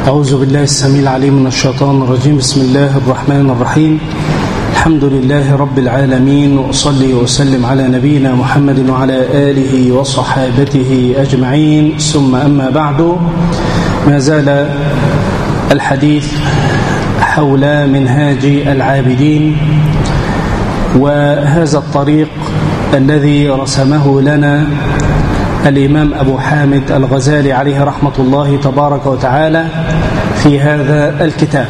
أعوذ بالله السميع العليم من الشيطان الرجيم بسم الله الرحمن الرحيم الحمد لله رب العالمين وأصلي وأسلم على نبينا محمد وعلى آله وصحابته أجمعين ثم أما بعد ما زال الحديث حول منهاج العابدين وهذا الطريق الذي رسمه لنا الإمام أبو حامد الغزالي عليه رحمة الله تبارك وتعالى في هذا الكتاب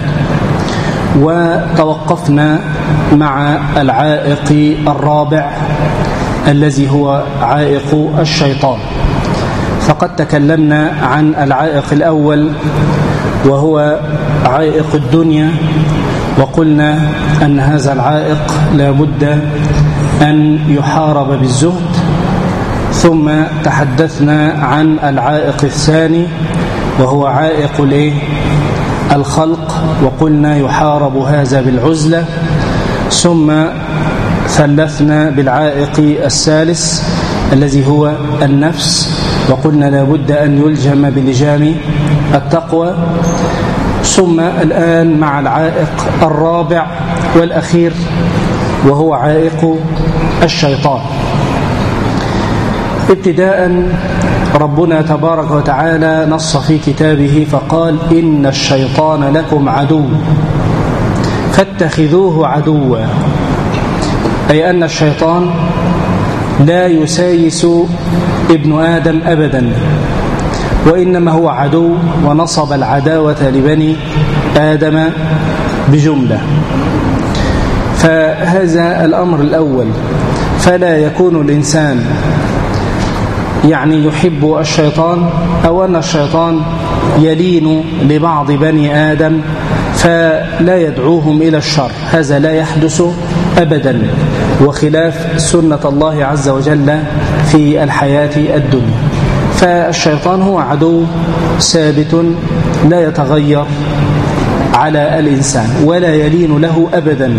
وتوقفنا مع العائق الرابع الذي هو عائق الشيطان فقد تكلمنا عن العائق الأول وهو عائق الدنيا وقلنا أن هذا العائق لا بد أن يحارب بالزهد ثم تحدثنا عن العائق الثاني وهو عائق الايه الخلق وقلنا يحارب هذا بالعزلة ثم ثلثنا بالعائق الثالث الذي هو النفس وقلنا لابد أن يلجم بلجام التقوى ثم الآن مع العائق الرابع والأخير وهو عائق الشيطان ابتداء ربنا تبارك وتعالى نص في كتابه فقال إن الشيطان لكم عدو فاتخذوه عدوا أي أن الشيطان لا يسايس ابن آدم أبدا وإنما هو عدو ونصب العداوة لبني آدم بجملة فهذا الأمر الأول فلا يكون الإنسان يعني يحب الشيطان أو أن الشيطان يلين لبعض بني آدم فلا يدعوهم إلى الشر هذا لا يحدث أبدا وخلاف سنة الله عز وجل في الحياة الدنيا فالشيطان هو عدو ثابت لا يتغير على الإنسان ولا يلين له أبدا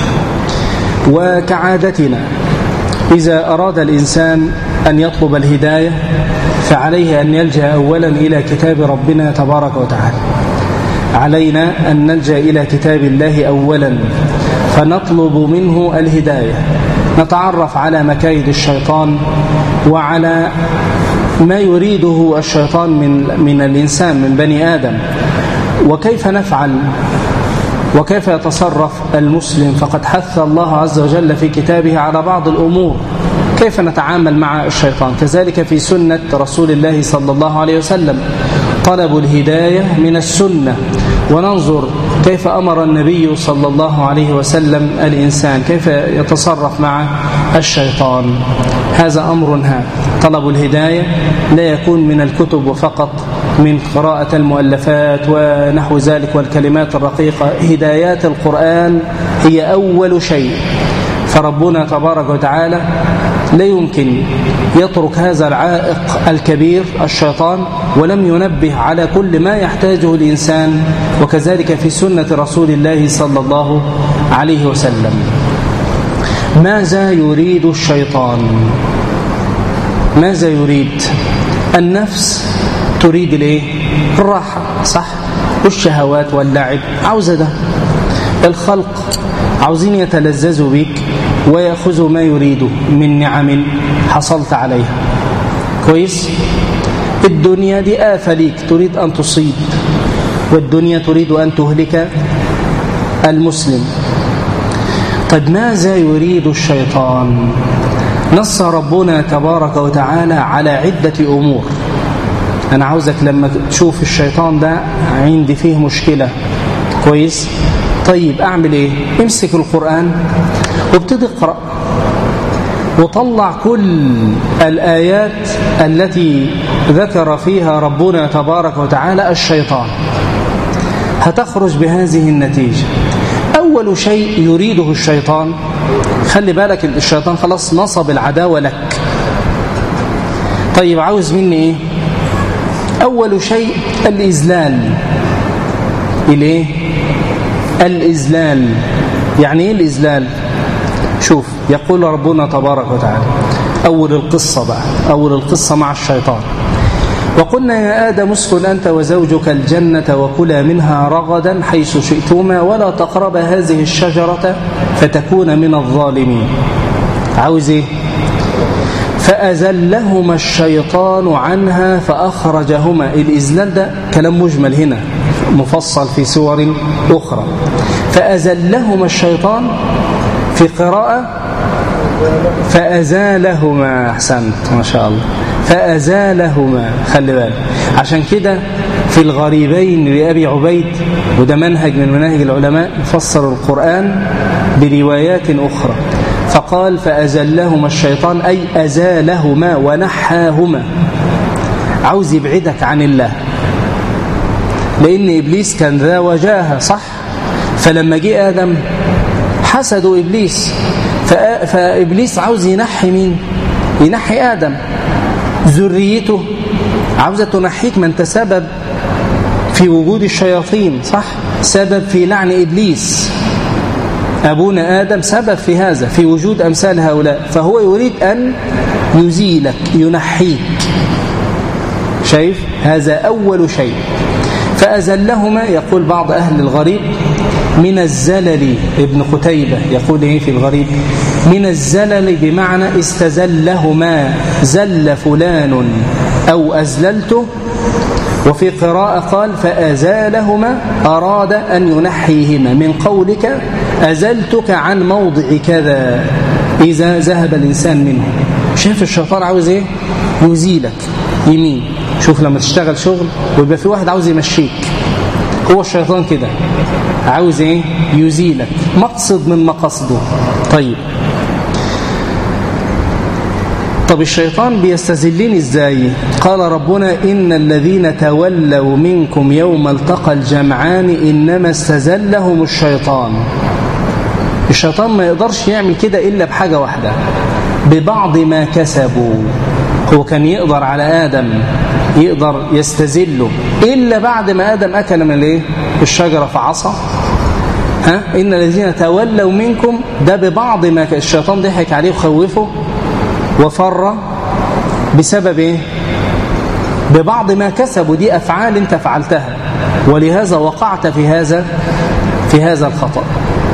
وكعادتنا إذا أراد الإنسان أن يطلب الهداية فعليه أن يلجأ أولا إلى كتاب ربنا تبارك وتعالى علينا أن نلجأ إلى كتاب الله أولا فنطلب منه الهداية نتعرف على مكايد الشيطان وعلى ما يريده الشيطان من, من الإنسان من بني آدم وكيف نفعل وكيف يتصرف المسلم فقد حث الله عز وجل في كتابه على بعض الأمور كيف نتعامل مع الشيطان كذلك في سنة رسول الله صلى الله عليه وسلم طلب الهداية من السنة وننظر كيف أمر النبي صلى الله عليه وسلم الإنسان كيف يتصرف مع الشيطان هذا أمر هام طلب الهداية لا يكون من الكتب وفقط من قراءة المؤلفات ونحو ذلك والكلمات الرقيقة هدايات القرآن هي أول شيء فربنا تبارك وتعالى لا يمكن يترك هذا العائق الكبير الشيطان ولم ينبه على كل ما يحتاجه الإنسان وكذلك في سنة رسول الله صلى الله عليه وسلم ماذا يريد الشيطان ماذا يريد النفس تريد الايه الراحة صح والشهوات واللعب عاوزة ده الخلق عاوزين يتلذذوا بك ويأخذوا ما يريده من نعم حصلت عليها كويس الدنيا دي آفة ليك تريد أن تصيب والدنيا تريد أن تهلك المسلم طيب ماذا يريد الشيطان نص ربنا تبارك وتعالى على عدة أمور أنا عاوزك لما تشوف الشيطان ده عندي فيه مشكلة كويس طيب أعمل إيه امسك القرآن وابتدي اقرأ وطلع كل الآيات التي ذكر فيها ربنا تبارك وتعالى الشيطان هتخرج بهذه النتيجة أول شيء يريده الشيطان خلي بالك الشيطان خلاص نصب العداوة لك طيب عاوز مني إيه أول شيء الإذلال الإيه الإذلال يعني إيه الإذلال شوف يقول ربنا تبارك وتعالى أول القصة بقى أول القصة مع الشيطان وقلنا يا آدم اسكن أنت وزوجك الجنة وكلا منها رغدا حيث شئتما ولا تقرب هذه الشجرة فتكون من الظالمين عاوز ايه فأزلهما الشيطان عنها فأخرجهما الإزلال ده كلام مجمل هنا مفصل في سور أخرى فأزلهما الشيطان في قراءة فأزالهما أحسنت ما شاء الله فأزالهما خلي بالك عشان كده في الغريبين لأبي عبيد وده منهج من مناهج العلماء يفسر القرآن بروايات أخرى فقال فأزلهما الشيطان أي أزالهما ونحاهما عاوز يبعدك عن الله لأن إبليس كان ذا وجاهة صح فلما جه آدم حسدوا إبليس فإبليس عاوز ينحي مين ينحي آدم ذريته عاوزة تنحيك ما أنت سبب في وجود الشياطين صح سبب في لعن إبليس أبونا آدم سبب في هذا في وجود أمثال هؤلاء فهو يريد أن يزيلك ينحيك شايف هذا أول شيء فأزلهما يقول بعض أهل الغريب من الزلل ابن قتيبة يقول إيه في الغريب من الزلل بمعنى استزلهما زل فلان أو أزللته وفي قراءة قال فأزالهما أراد أن ينحيهما من قولك أزلتك عن موضع كذا إذا ذهب الإنسان منه شايف الشيطان عاوز إيه يزيلك يمين شوف لما تشتغل شغل ويبقى في واحد عاوز يمشيك هو الشيطان كده عاوز ايه يزيلك مقصد من مقصده طيب طب الشيطان بيستزلني ازاي قال ربنا إن الذين تولوا منكم يوم التقى الجمعان إنما استزلهم الشيطان الشيطان ما يقدرش يعمل كده إلا بحاجة واحدة ببعض ما كسبوا هو كان يقدر على آدم يقدر يستزله إلا بعد ما آدم أكل من الايه الشجرة فعصى ها إن الذين تولوا منكم ده ببعض ما الشيطان ضحك عليه وخوفه وفر بسبب ايه ببعض ما كسبوا دي أفعال انت فعلتها ولهذا وقعت في هذا في هذا الخطأ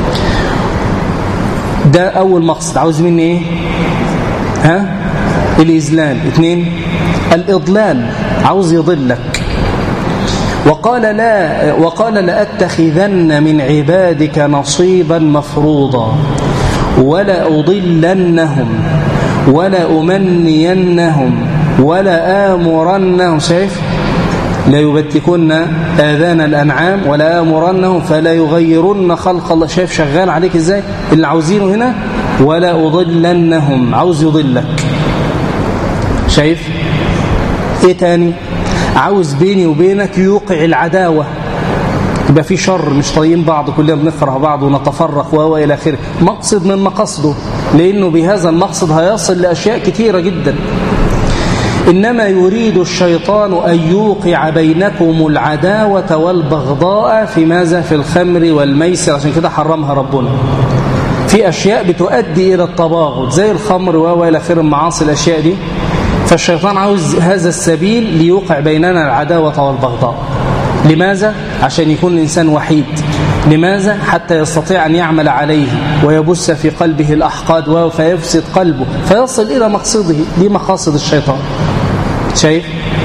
ده أول مقصد عاوز مني ايه ها الإذلال اثنين الإضلال عاوز يضلك وقال لا وقال لأتخذن من عبادك نصيبا مفروضا ولا أضلنهم ولا أمنينهم ولا آمرنهم شايف لا يبتكن آذان الأنعام ولا آمرنهم فلا يغيرن خلق الله شايف شغال عليك إزاي اللي عاوزينه هنا ولا أضلنهم عاوز يضلك شايف ايه تاني عاوز بيني وبينك يوقع العداوة يبقى في شر مش طايقين بعض كلنا بنكره بعض ونتفرق و الى اخره مقصد من مقاصده لانه بهذا المقصد هيصل لاشياء كثيره جدا انما يريد الشيطان ان يوقع بينكم العداوه والبغضاء في ماذا في الخمر والميسر عشان كده حرمها ربنا في اشياء بتؤدي الى التباغض زي الخمر و الى اخره المعاصي الاشياء دي فالشيطان عاوز هذا السبيل ليوقع بيننا العداوة والبغضاء لماذا؟ عشان يكون الإنسان وحيد لماذا؟ حتى يستطيع أن يعمل عليه ويبث في قلبه الأحقاد فيفسد قلبه فيصل إلى مقصده دي مقاصد الشيطان شايف؟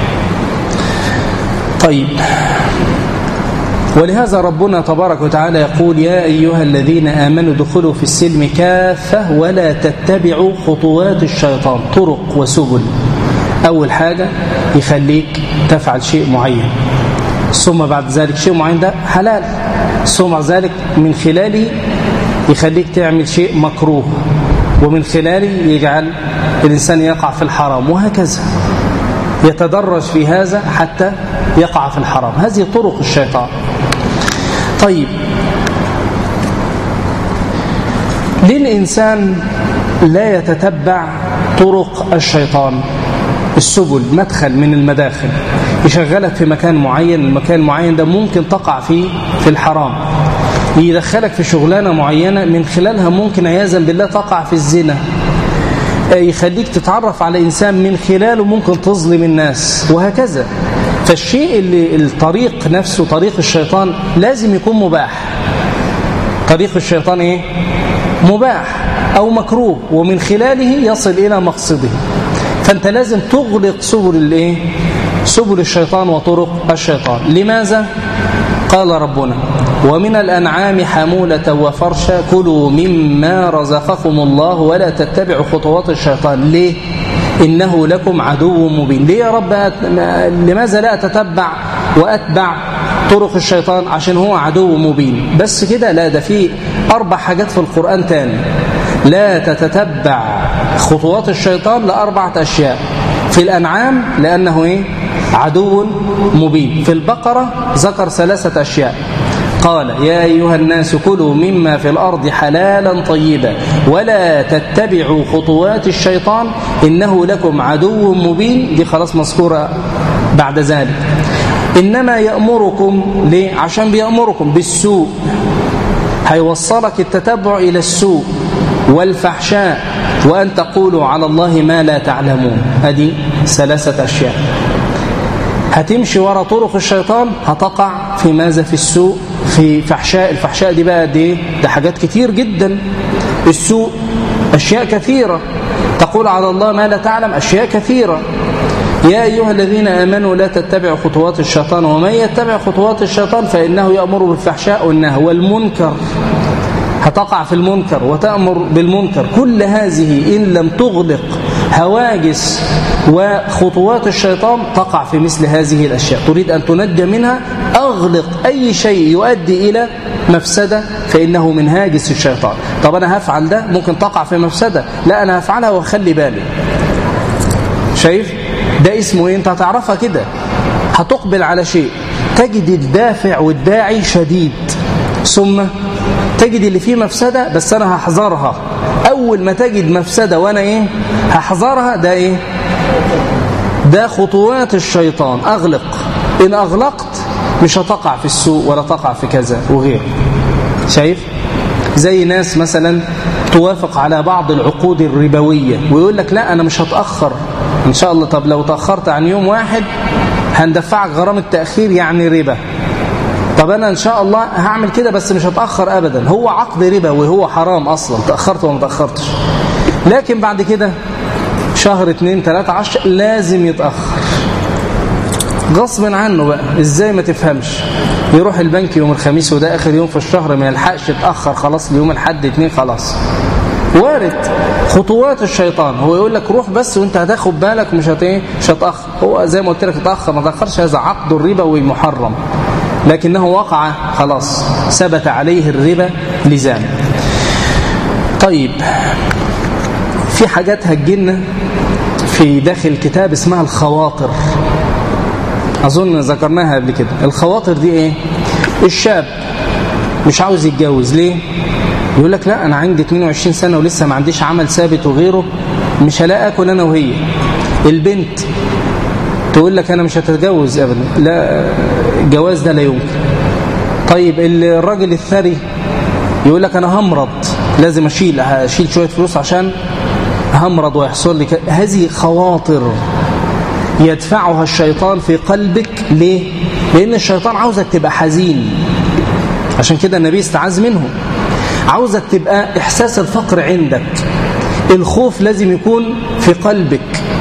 طيب ولهذا ربنا تبارك وتعالى يقول يا أيها الذين آمنوا دخلوا في السلم كافة ولا تتبعوا خطوات الشيطان طرق وسبل أول حاجة يخليك تفعل شيء معين ثم بعد ذلك شيء معين ده حلال ثم بعد ذلك من خلاله يخليك تعمل شيء مكروه ومن خلاله يجعل الإنسان يقع في الحرام وهكذا يتدرج في هذا حتى يقع في الحرام هذه طرق الشيطان طيب ليه الإنسان لا يتتبع طرق الشيطان السبل مدخل من المداخل يشغلك في مكان معين المكان المعين ده ممكن تقع فيه في الحرام يدخلك في شغلانة معينة من خلالها ممكن عياذا بالله تقع في الزنا يخليك تتعرف على إنسان من خلاله ممكن تظلم الناس وهكذا فالشيء اللي الطريق نفسه طريق الشيطان لازم يكون مباح طريق الشيطان ايه مباح او مكروه ومن خلاله يصل الى مقصده فانت لازم تغلق سبل الايه سبل الشيطان وطرق الشيطان لماذا قال ربنا ومن الأنعام حمولة وفرشا كلوا مما رزقكم الله ولا تتبعوا خطوات الشيطان ليه إنه لكم عدو مبين ليه يا رب لماذا لا أتتبع وأتبع طرق الشيطان عشان هو عدو مبين بس كده لا ده في أربع حاجات في القرآن تاني لا تتتبع خطوات الشيطان لأربعة أشياء في الأنعام لأنه إيه؟ عدو مبين في البقرة ذكر ثلاثة أشياء قال يا أيها الناس كلوا مما في الأرض حلالا طيبا ولا تتبعوا خطوات الشيطان إنه لكم عدو مبين دي خلاص مذكورة بعد ذلك إنما يأمركم ليه؟ عشان بيأمركم بالسوء هيوصلك التتبع إلى السوء والفحشاء وأن تقولوا على الله ما لا تعلمون هذه ثلاثة أشياء هتمشي ورا طرق الشيطان هتقع في ماذا في السوء في فحشاء الفحشاء دي بقى دي ده حاجات كتير جدا السوء أشياء كثيرة تقول على الله ما لا تعلم أشياء كثيرة يا أيها الذين آمنوا لا تتبعوا خطوات الشيطان ومن يتبع خطوات الشيطان فإنه يأمر بالفحشاء والنهي والمنكر هتقع في المنكر وتأمر بالمنكر كل هذه إن لم تغلق هواجس وخطوات الشيطان تقع في مثل هذه الأشياء تريد أن تنجى منها أغلق أي شيء يؤدي إلى مفسدة فإنه من هاجس الشيطان طب أنا هفعل ده ممكن تقع في مفسدة لا أنا هفعلها وخلي بالي شايف ده اسمه إيه أنت هتعرفها كده هتقبل على شيء تجد الدافع والداعي شديد ثم تجد اللي فيه مفسدة بس أنا هحذرها أول ما تجد مفسدة وأنا إيه هحذرها ده إيه ده خطوات الشيطان أغلق إن أغلقت مش هتقع في السوء ولا تقع في كذا وغيره شايف زي ناس مثلا توافق على بعض العقود الربوية ويقول لك لا أنا مش هتأخر إن شاء الله طب لو تأخرت عن يوم واحد هندفعك غرام التأخير يعني ربا طب أنا إن شاء الله هعمل كده بس مش هتأخر أبدا هو عقد ربا وهو حرام أصلا تأخرت وما تأخرتش لكن بعد كده شهر اتنين تلاتة عشر لازم يتأخر غصب عنه بقى ازاي ما تفهمش يروح البنك يوم الخميس وده اخر يوم في الشهر ما يلحقش يتاخر خلاص ليوم الحد اتنين خلاص وارد خطوات الشيطان هو يقول لك روح بس وانت هتاخد بالك مش هت مش هتاخر هو زي ما قلت لك اتاخر ما تاخرش هذا عقد الربوي محرم لكنه وقع خلاص ثبت عليه الربا لزام طيب في حاجات هتجينا في داخل الكتاب اسمها الخواطر أظن ذكرناها قبل كده الخواطر دي إيه الشاب مش عاوز يتجوز ليه يقول لك لا أنا عندي 22 سنة ولسه ما عنديش عمل ثابت وغيره مش هلاقي أكل أنا وهي البنت تقول لك أنا مش هتتجوز أبدا لا الجواز ده لا يمكن طيب الراجل الثري يقول لك أنا همرض لازم أشيل أشيل شوية فلوس عشان همرض ويحصل لي هذه خواطر يدفعها الشيطان في قلبك ليه؟ لأن الشيطان عاوزك تبقى حزين عشان كده النبي استعاذ منه عاوزك تبقى إحساس الفقر عندك الخوف لازم يكون في قلبك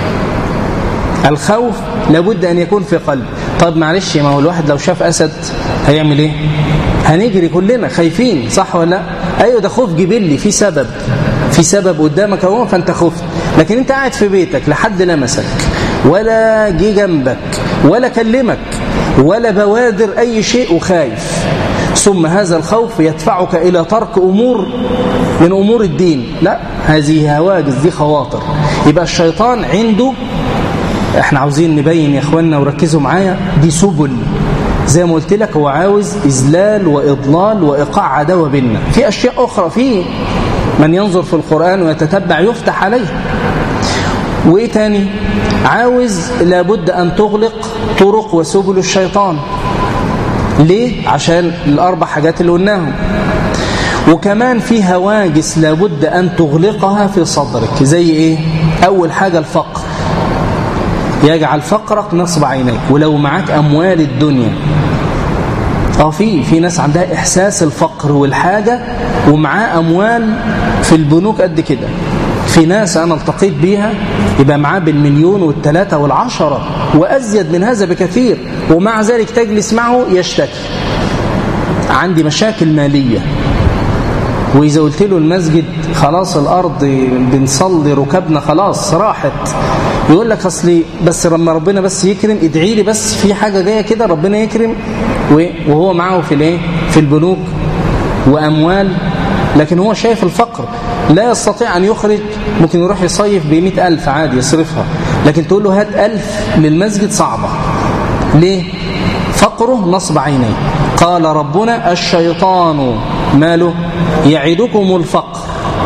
الخوف لابد أن يكون في قلب طب معلش ما هو الواحد لو شاف أسد هيعمل إيه هنجري كلنا خايفين صح ولا لا أيوة ده خوف جبلي في سبب في سبب قدامك اهو فانت خفت لكن انت قاعد في بيتك لحد لمسك ولا جه جنبك ولا كلمك ولا بوادر اي شيء وخايف ثم هذا الخوف يدفعك الى ترك امور من امور الدين لا هذه هواجس دي خواطر يبقى الشيطان عنده احنا عاوزين نبين يا اخواننا وركزوا معايا دي سبل زي ما قلت لك هو عاوز إذلال وإضلال وإيقاع عداوة بيننا في أشياء أخرى فيه من ينظر في القرآن ويتتبع يفتح عليه وإيه تاني عاوز لابد أن تغلق طرق وسبل الشيطان ليه؟ عشان الأربع حاجات اللي قلناهم وكمان في هواجس لابد أن تغلقها في صدرك زي إيه أول حاجة الفقر يجعل فقرك نصب عينيك ولو معاك أموال الدنيا اه في في ناس عندها إحساس الفقر والحاجة ومعاه أموال في البنوك قد كده في ناس أنا التقيت بيها يبقى معاه بالمليون والثلاثة والعشرة وأزيد من هذا بكثير ومع ذلك تجلس معه يشتكي عندي مشاكل مالية وإذا قلت له المسجد خلاص الأرض بنصلي ركبنا خلاص راحت يقول لك أصلي بس لما ربنا بس يكرم ادعي لي بس في حاجة جاية كده ربنا يكرم وهو معه في الايه في البنوك وأموال لكن هو شايف الفقر لا يستطيع أن يخرج ممكن يروح يصيف بمئة ألف عادي يصرفها لكن تقول له هات ألف للمسجد صعبة ليه؟ فقره نصب عينيه قال ربنا الشيطان ماله يعدكم الفقر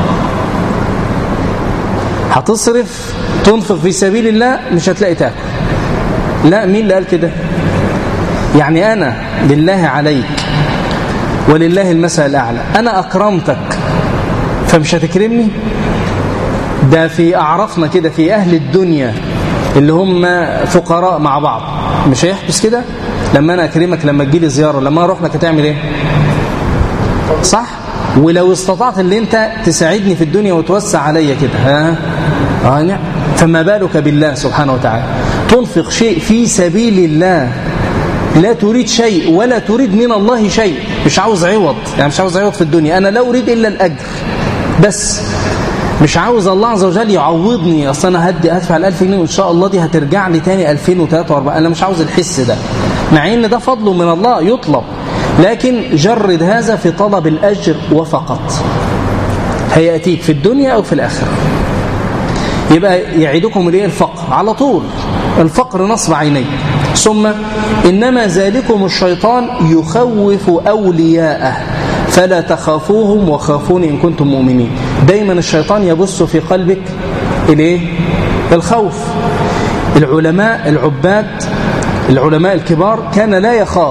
هتصرف تنفق في سبيل الله مش هتلاقي تاكل لا مين اللي قال كده يعني أنا بالله عليك ولله المثل الأعلى أنا أكرمتك فمش هتكرمني ده في أعرفنا كده في أهل الدنيا اللي هم فقراء مع بعض مش هيحبس كده لما أنا أكرمك لما تجيلي زيارة لما أروح لك هتعمل إيه صح ولو استطعت اللي انت تساعدني في الدنيا وتوسع عليا كده ها اه نعم فما بالك بالله سبحانه وتعالى تنفق شيء في سبيل الله لا تريد شيء ولا تريد من الله شيء مش عاوز عوض يعني مش عاوز عوض في الدنيا أنا لا أريد إلا الأجر بس مش عاوز الله عز وجل يعوضني أصلا أنا هدي هدفع الألف جنيه وإن شاء الله دي هترجع لي تاني 2003 و4 أنا مش عاوز الحس ده مع إن ده فضل من الله يطلب لكن جرد هذا في طلب الأجر وفقط هيأتيك في الدنيا أو في الآخرة يبقى يعيدكم الايه الفقر على طول الفقر نصب عيني ثم إنما ذلكم الشيطان يخوف أولياءه فلا تخافوهم وخافوني إن كنتم مؤمنين دايما الشيطان يبث في قلبك الايه الخوف العلماء العباد العلماء الكبار كان لا يخاف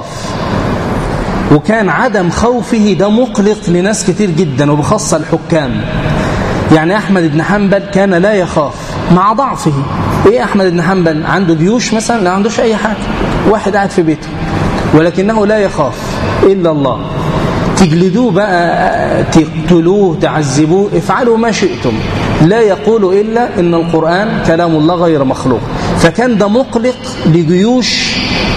وكان عدم خوفه ده مقلق لناس كتير جدا وبخاصة الحكام يعني أحمد بن حنبل كان لا يخاف مع ضعفه إيه أحمد بن حنبل عنده جيوش مثلا لا عندوش أي حاجة واحد قاعد في بيته ولكنه لا يخاف إلا الله تجلدوه بقى تقتلوه تعذبوه افعلوا ما شئتم لا يقول إلا إن القرآن كلام الله غير مخلوق فكان ده مقلق لجيوش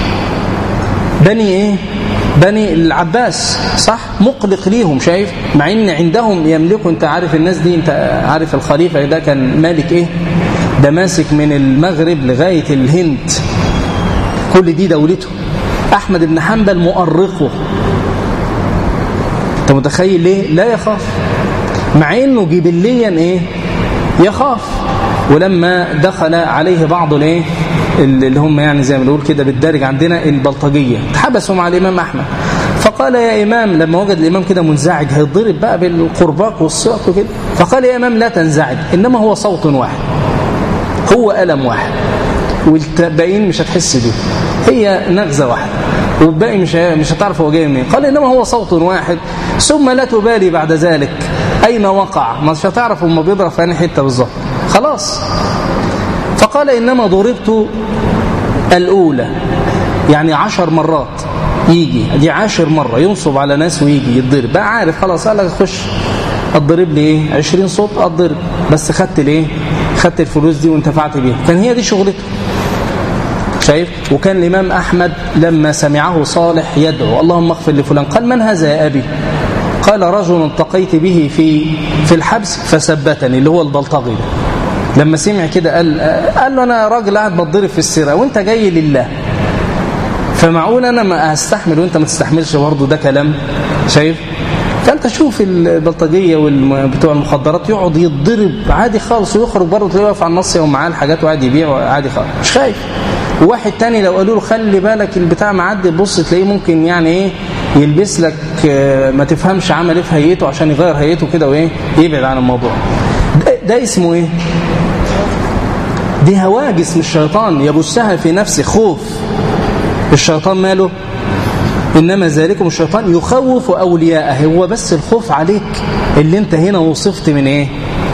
بني إيه بني العباس صح مقلق ليهم شايف مع ان عندهم يملكوا انت عارف الناس دي انت عارف الخليفة ده كان مالك ايه ده ماسك من المغرب لغاية الهند كل دي دولته احمد بن حنبل مؤرقه انت متخيل ليه لا يخاف مع انه جبليا ايه يخاف ولما دخل عليه بعض الايه اللي هم يعني زي ما بنقول كده بالدارج عندنا البلطجيه اتحبسوا مع الامام احمد فقال يا امام لما وجد الامام كده منزعج هيتضرب بقى بالقرباك والصياط وكده فقال يا امام لا تنزعج انما هو صوت واحد هو الم واحد والباقيين مش هتحس بيه هي نغزه واحده والباقي مش مش هتعرف هو جاي منين قال انما هو صوت واحد ثم لا تبالي بعد ذلك اين وقع مش هتعرف هم بيضرب في انهي حته بالظبط خلاص فقال إنما ضربت الأولى يعني عشر مرات يجي دي عاشر مرة ينصب على ناس ويجي يتضرب بقى عارف خلاص قال لك خش اضرب لي ايه 20 صوت اضرب بس خدت الايه خدت الفلوس دي وانتفعت بيها كان هي دي شغلته شايف وكان الامام احمد لما سمعه صالح يدعو اللهم اغفر لفلان قال من هذا يا ابي قال رجل التقيت به في في الحبس فثبتني اللي هو البلطجي ده لما سمع كده قال قال له انا راجل قاعد بتضرب في السيره وانت جاي لله فمعقول انا ما استحمل وانت ما تستحملش برضه ده كلام شايف فانت شوف البلطجيه وبتوع المخدرات يقعد يتضرب عادي خالص ويخرج بره تلاقيه واقف على النص ومعاه الحاجات وقاعد يبيع عادي خالص مش خايف وواحد تاني لو قالوا له خلي بالك البتاع معدي بص تلاقيه ممكن يعني ايه يلبس لك ما تفهمش عمل ايه في هيئته عشان يغير هيئته كده وايه يبعد عن الموضوع ده, ده اسمه ايه دي هواجس من الشيطان يبثها في نفسه خوف الشيطان ماله إنما ذلكم الشيطان يخوف أولياءه هو بس الخوف عليك اللي انت هنا وصفت من ايه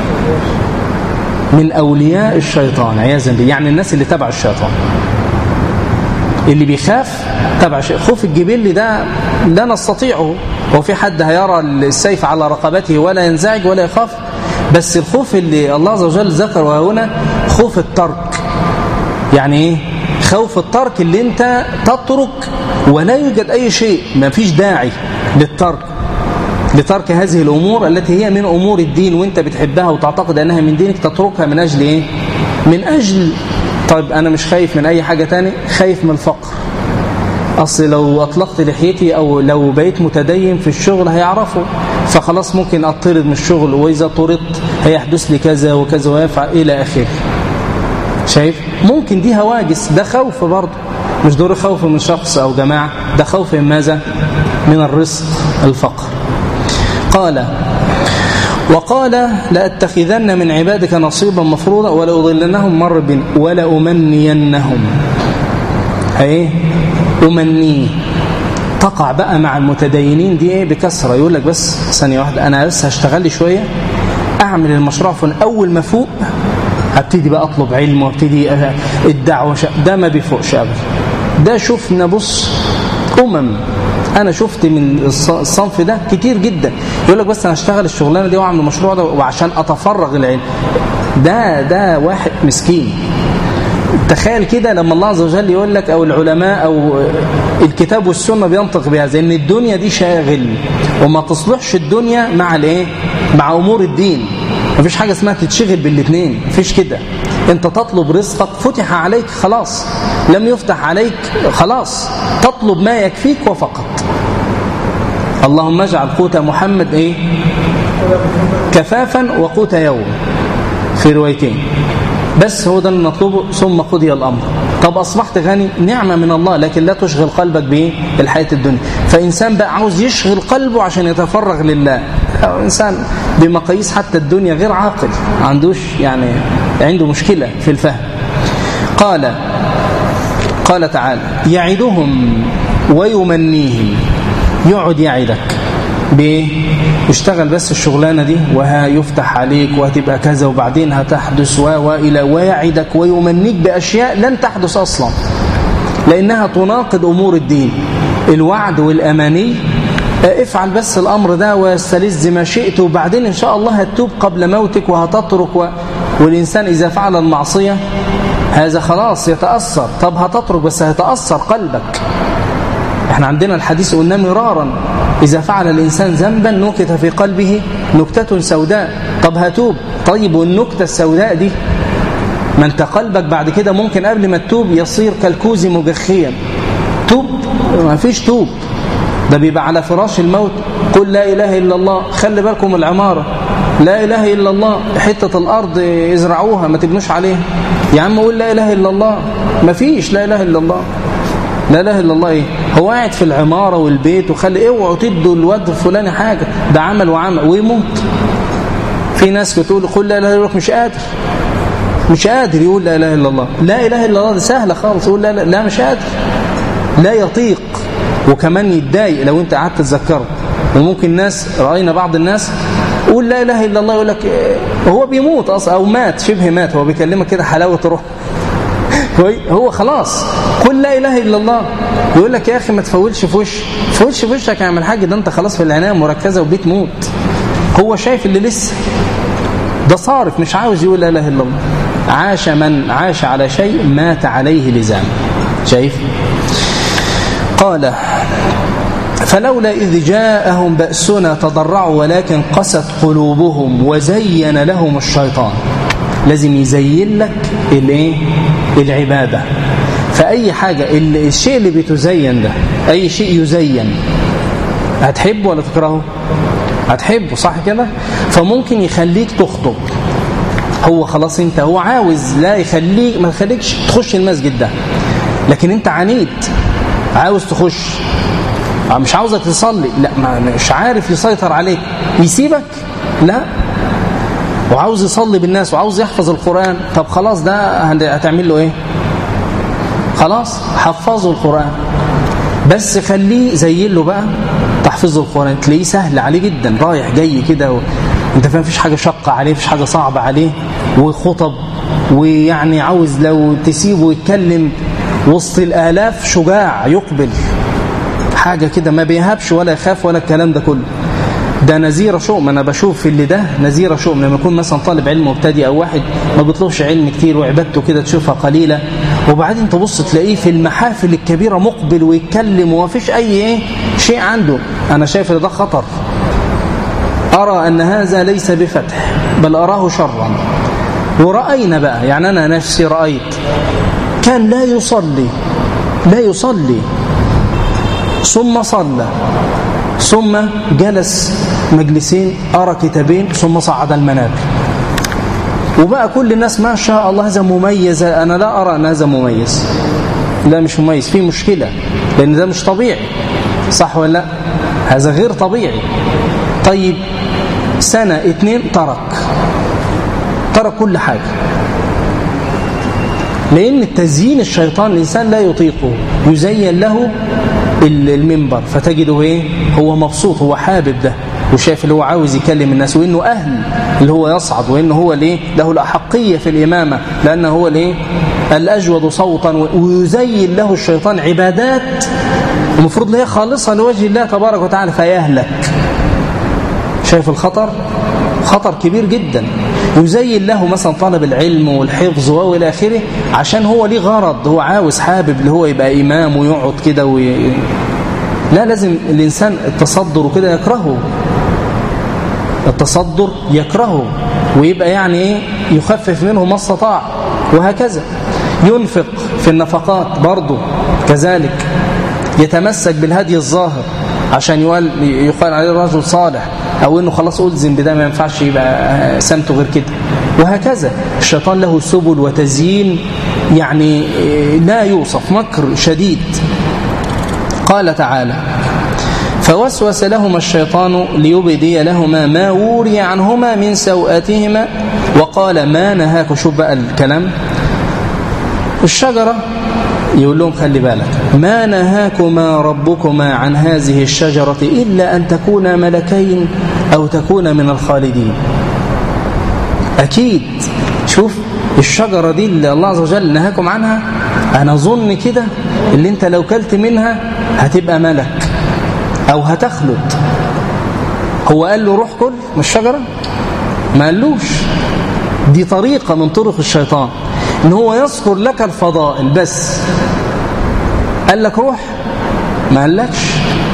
من أولياء الشيطان عياذا بالله يعني الناس اللي تبع الشيطان اللي بيخاف تبع شيء خوف الجبل ده لا نستطيعه هو في حد هيرى السيف على رقبته ولا ينزعج ولا يخاف بس الخوف اللي الله عز وجل ذكره هنا خوف الترك يعني ايه خوف الترك اللي انت تترك ولا يوجد اي شيء ما فيش داعي للترك لترك هذه الامور التي هي من امور الدين وانت بتحبها وتعتقد انها من دينك تتركها من اجل ايه من اجل طيب انا مش خايف من اي حاجة تاني خايف من الفقر اصل لو اطلقت لحيتي او لو بقيت متدين في الشغل هيعرفوا فخلاص ممكن اطرد من الشغل واذا طردت هيحدث لي كذا وكذا ويفعل الى اخره شايف ممكن دي هواجس ده خوف برضه مش دور خوف من شخص او جماعه ده خوف من ماذا من الرزق الفقر قال وقال لأتخذن من عبادك نصيبا مفروضا ولأضلنهم مر بن ولأمنينهم ايه أمنيه تقع بقى مع المتدينين دي ايه بكسرة يقول لك بس ثانية واحدة أنا بس هشتغل لي شوية أعمل المشروع فن أول ما فوق هبتدي بقى أطلب علم وابتدي الدعوة ده ما بيفوقش أبدا ده شفنا بص أمم انا شفت من الصنف ده كتير جدا يقول لك بس انا اشتغل الشغلانه دي واعمل المشروع ده وعشان اتفرغ العلم ده ده واحد مسكين تخيل كده لما الله عز وجل يقول لك او العلماء او الكتاب والسنه بينطق بهذا ان الدنيا دي شاغل وما تصلحش الدنيا مع الايه مع امور الدين مفيش حاجه اسمها تتشغل بالاثنين مفيش كده انت تطلب رزقك فتح عليك خلاص لم يفتح عليك خلاص تطلب ما يكفيك وفقط اللهم اجعل قوت محمد ايه كفافا وقوت يوم في روايتين بس هو ده اللي نطلبه ثم قضي الامر طب اصبحت غني نعمه من الله لكن لا تشغل قلبك بايه بالحياه الدنيا فانسان بقى عاوز يشغل قلبه عشان يتفرغ لله أو انسان بمقاييس حتى الدنيا غير عاقل ما عندوش يعني عنده مشكله في الفهم قال قال تعالى يعدهم ويمنيهم يقعد يعدك بايه اشتغل بس الشغلانه دي وهيفتح عليك وهتبقى كذا وبعدين هتحدث و والى ويعدك ويمنيك باشياء لن تحدث اصلا لانها تناقض امور الدين الوعد والاماني افعل بس الامر ده واستلذ ما شئت وبعدين ان شاء الله هتتوب قبل موتك وهتترك و... والانسان اذا فعل المعصيه هذا خلاص يتاثر طب هتترك بس هيتاثر قلبك احنا عندنا الحديث قلنا مرارا إذا فعل الإنسان ذنبا نكت في قلبه نكتة سوداء طب هتوب طيب والنكتة السوداء دي ما انت قلبك بعد كده ممكن قبل ما تتوب يصير كالكوز مجخيا توب ما فيش توب ده بيبقى على فراش الموت قل لا إله إلا الله خلي بالكم العمارة لا إله إلا الله حتة الأرض ازرعوها ما تبنوش عليها يا عم قول لا إله إلا الله ما فيش لا إله إلا الله لا اله الا الله ايه هو قاعد في العماره والبيت وخلي اوعوا تدوا الواد الفلاني حاجه ده عمل وعمل ويموت في ناس بتقول قل لا اله الا الله مش قادر مش قادر يقول لا اله الا الله لا اله الا الله دي سهله خالص يقول لا لا, لا مش قادر لا يطيق وكمان يتضايق لو انت قعدت تذكره وممكن ناس راينا بعض الناس قول لا اله الا الله يقول لك هو بيموت اصلا او مات شبه مات هو بيكلمك كده حلاوه روح هو خلاص قل لا اله الا الله يقول لك يا اخي ما تفولش في وش تفولش في وشك يا عم الحاج ده انت خلاص في العنايه مركزه وبيت موت هو شايف اللي لسه ده صارف مش عاوز يقول لا اله الا الله عاش من عاش على شيء مات عليه لزام شايف قال فلولا إذ جاءهم بأسنا تضرعوا ولكن قست قلوبهم وزين لهم الشيطان لازم يزين لك الايه العبادة فأي حاجة الشيء اللي بتزين ده أي شيء يزين هتحبه ولا تكرهه هتحبه صح كده فممكن يخليك تخطب هو خلاص انت هو عاوز لا يخليك ما يخليكش تخش المسجد ده لكن انت عنيد عاوز تخش مش عاوزك تصلي لا مش عارف يسيطر عليك يسيبك لا وعاوز يصلي بالناس وعاوز يحفظ القرآن طب خلاص ده هتعمل له ايه خلاص حفظه القرآن بس خليه زي له بقى تحفيظ القرآن تلاقيه سهل عليه جدا رايح جاي كده و... انت فاهم مفيش حاجة شقة عليه مفيش حاجة صعبة عليه وخطب ويعني عاوز لو تسيبه يتكلم وسط الآلاف شجاع يقبل حاجة كده ما بيهابش ولا يخاف ولا الكلام ده كله ده نزير شؤم انا بشوف في اللي ده نزير شؤم لما يكون مثلا طالب علم مبتدئ او واحد ما بيطلبش علم كتير وعبادته كده تشوفها قليله وبعدين تبص تلاقيه في المحافل الكبيره مقبل ويتكلم وما فيش اي ايه شيء عنده انا شايف ان ده خطر ارى ان هذا ليس بفتح بل اراه شرا ورأينا بقى يعني انا نفسي رأيت كان لا يصلي لا يصلي ثم صلى ثم جلس مجلسين أرى كتابين ثم صعد المنابر وبقى كل الناس ما شاء الله هذا مميز أنا لا أرى أن هذا مميز لا مش مميز في مشكلة لأن ده مش طبيعي صح ولا لا هذا غير طبيعي طيب سنة اتنين ترك ترك كل حاجة لأن التزيين الشيطان الإنسان لا يطيقه يزين له المنبر فتجده ايه هو مبسوط هو حابب ده وشايف اللي هو عاوز يكلم الناس وانه اهل اللي هو يصعد وانه هو الايه له الاحقيه في الامامه لانه هو الايه الاجود صوتا ويزين له الشيطان عبادات المفروض هي خالصه لوجه الله تبارك وتعالى فيهلك شايف الخطر خطر كبير جدا يزين له مثلا طلب العلم والحفظ والى اخره عشان هو ليه غرض هو عاوز حابب اللي هو يبقى امام ويقعد كده وي... لا لازم الانسان التصدر وكده يكرهه التصدر يكرهه ويبقى يعني ايه يخفف منه ما استطاع وهكذا ينفق في النفقات برضه كذلك يتمسك بالهدي الظاهر عشان يقال يقال عليه رجل صالح او انه خلاص الزم بده ما ينفعش يبقى سمته غير كده وهكذا الشيطان له سبل وتزيين يعني لا يوصف مكر شديد قال تعالى فوسوس لهما الشيطان ليبدي لهما ما وري عنهما من سوءاتهما وقال ما نهاك شوف بقى الكلام الشجرة يقول لهم خلي بالك ما نهاكما ربكما عن هذه الشجرة إلا أن تكونا ملكين أو تكونا من الخالدين أكيد شوف الشجرة دي اللي الله عز وجل نهاكم عنها أنا أظن كده اللي أنت لو كلت منها هتبقى ملك أو هتخلد هو قال له روح كل من الشجرة ما قالوش دي طريقة من طرق الشيطان ان هو يذكر لك الفضائل بس قال لك روح ما قالكش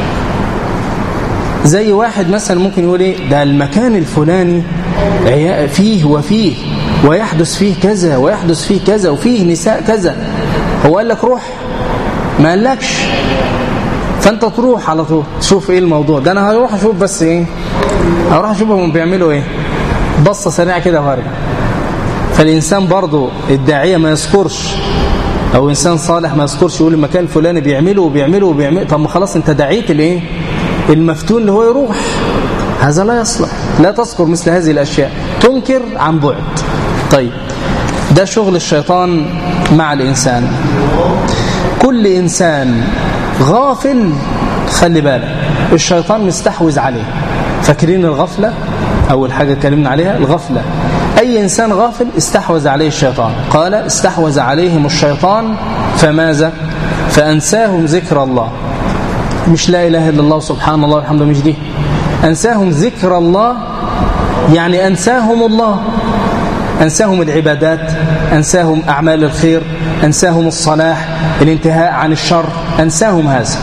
زي واحد مثلا ممكن يقول ايه ده المكان الفلاني فيه وفيه ويحدث فيه كذا ويحدث فيه كذا وفيه نساء كذا هو قال لك روح ما قالكش فانت تروح على طول تشوف ايه الموضوع ده انا هروح اشوف بس ايه هروح اشوف هم بيعملوا ايه بصه سريعه كده وهرجع فالإنسان برضه الداعية ما يذكرش أو إنسان صالح ما يذكرش يقول المكان الفلاني بيعمله وبيعمله وبيعمله طب ما خلاص أنت دعيت الإيه؟ المفتون اللي هو يروح هذا لا يصلح لا تذكر مثل هذه الأشياء تنكر عن بعد طيب ده شغل الشيطان مع الإنسان كل إنسان غافل خلي بالك الشيطان مستحوذ عليه فاكرين الغفلة أول حاجة اتكلمنا عليها الغفلة أي إنسان غافل استحوذ عليه الشيطان قال استحوذ عليهم الشيطان فماذا فأنساهم ذكر الله مش لا إله إلا الله سبحان الله والحمد مش دي أنساهم ذكر الله يعني أنساهم الله أنساهم العبادات أنساهم أعمال الخير أنساهم الصلاح الانتهاء عن الشر أنساهم هذا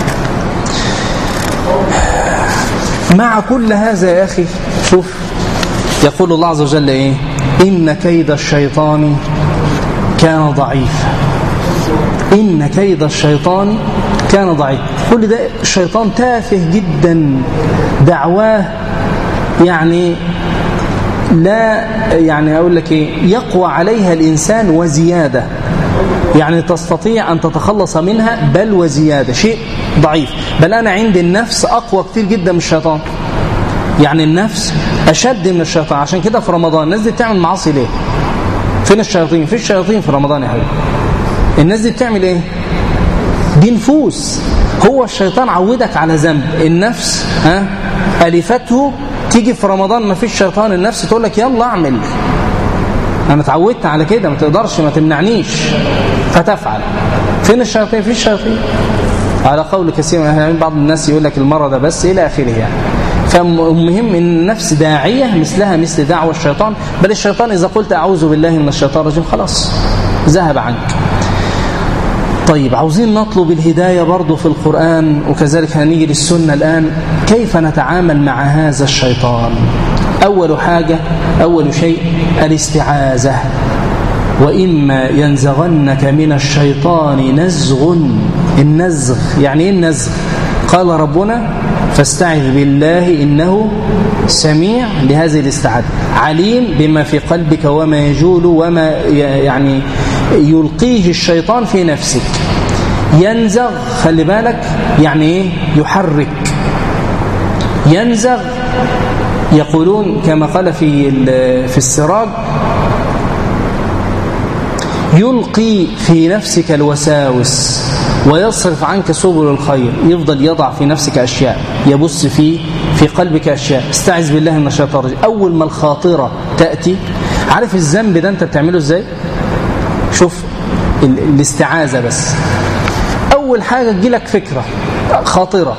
مع كل هذا يا أخي شوف يقول الله عز وجل إيه إن كيد الشيطان كان ضعيفا إن كيد الشيطان كان ضعيف كل ده الشيطان تافه جدا دعواه يعني لا يعني أقول لك إيه يقوى عليها الإنسان وزيادة يعني تستطيع أن تتخلص منها بل وزيادة شيء ضعيف بل أنا عندي النفس أقوى كتير جدا من الشيطان يعني النفس أشد من الشيطان عشان كده في رمضان الناس دي بتعمل معاصي ليه فين الشياطين في الشياطين في رمضان يا حبيبي الناس دي بتعمل ايه دي نفوس هو الشيطان عودك على ذنب النفس ها ألفته تيجي في رمضان ما فيش شيطان النفس تقول لك يلا اعمل انا اتعودت على كده ما تقدرش ما تمنعنيش فتفعل فين الشياطين في الشياطين على قول كثير من اهل بعض الناس يقول لك المرض بس الى اخره يعني فالمهم ان النفس داعيه مثلها مثل دعوه الشيطان بل الشيطان اذا قلت اعوذ بالله من الشيطان الرجيم خلاص ذهب عنك طيب عاوزين نطلب الهداية برضو في القرآن وكذلك هنيجي للسنة الآن كيف نتعامل مع هذا الشيطان أول حاجة أول شيء الاستعاذة وإما ينزغنك من الشيطان نزغ النزغ يعني إيه النزغ قال ربنا فاستعذ بالله إنه سميع لهذه الاستعاذة عليم بما في قلبك وما يجول وما يعني يلقيه الشيطان في نفسك ينزغ خلي بالك يعني ايه يحرك ينزغ يقولون كما قال في في السراج يلقي في نفسك الوساوس ويصرف عنك سبل الخير يفضل يضع في نفسك أشياء يبص في في قلبك أشياء استعذ بالله من الشيطان الرجيم أول ما الخاطرة تأتي عارف الذنب ده أنت بتعمله إزاي شوف الاستعاذة بس أول حاجة تجيلك فكرة خاطرة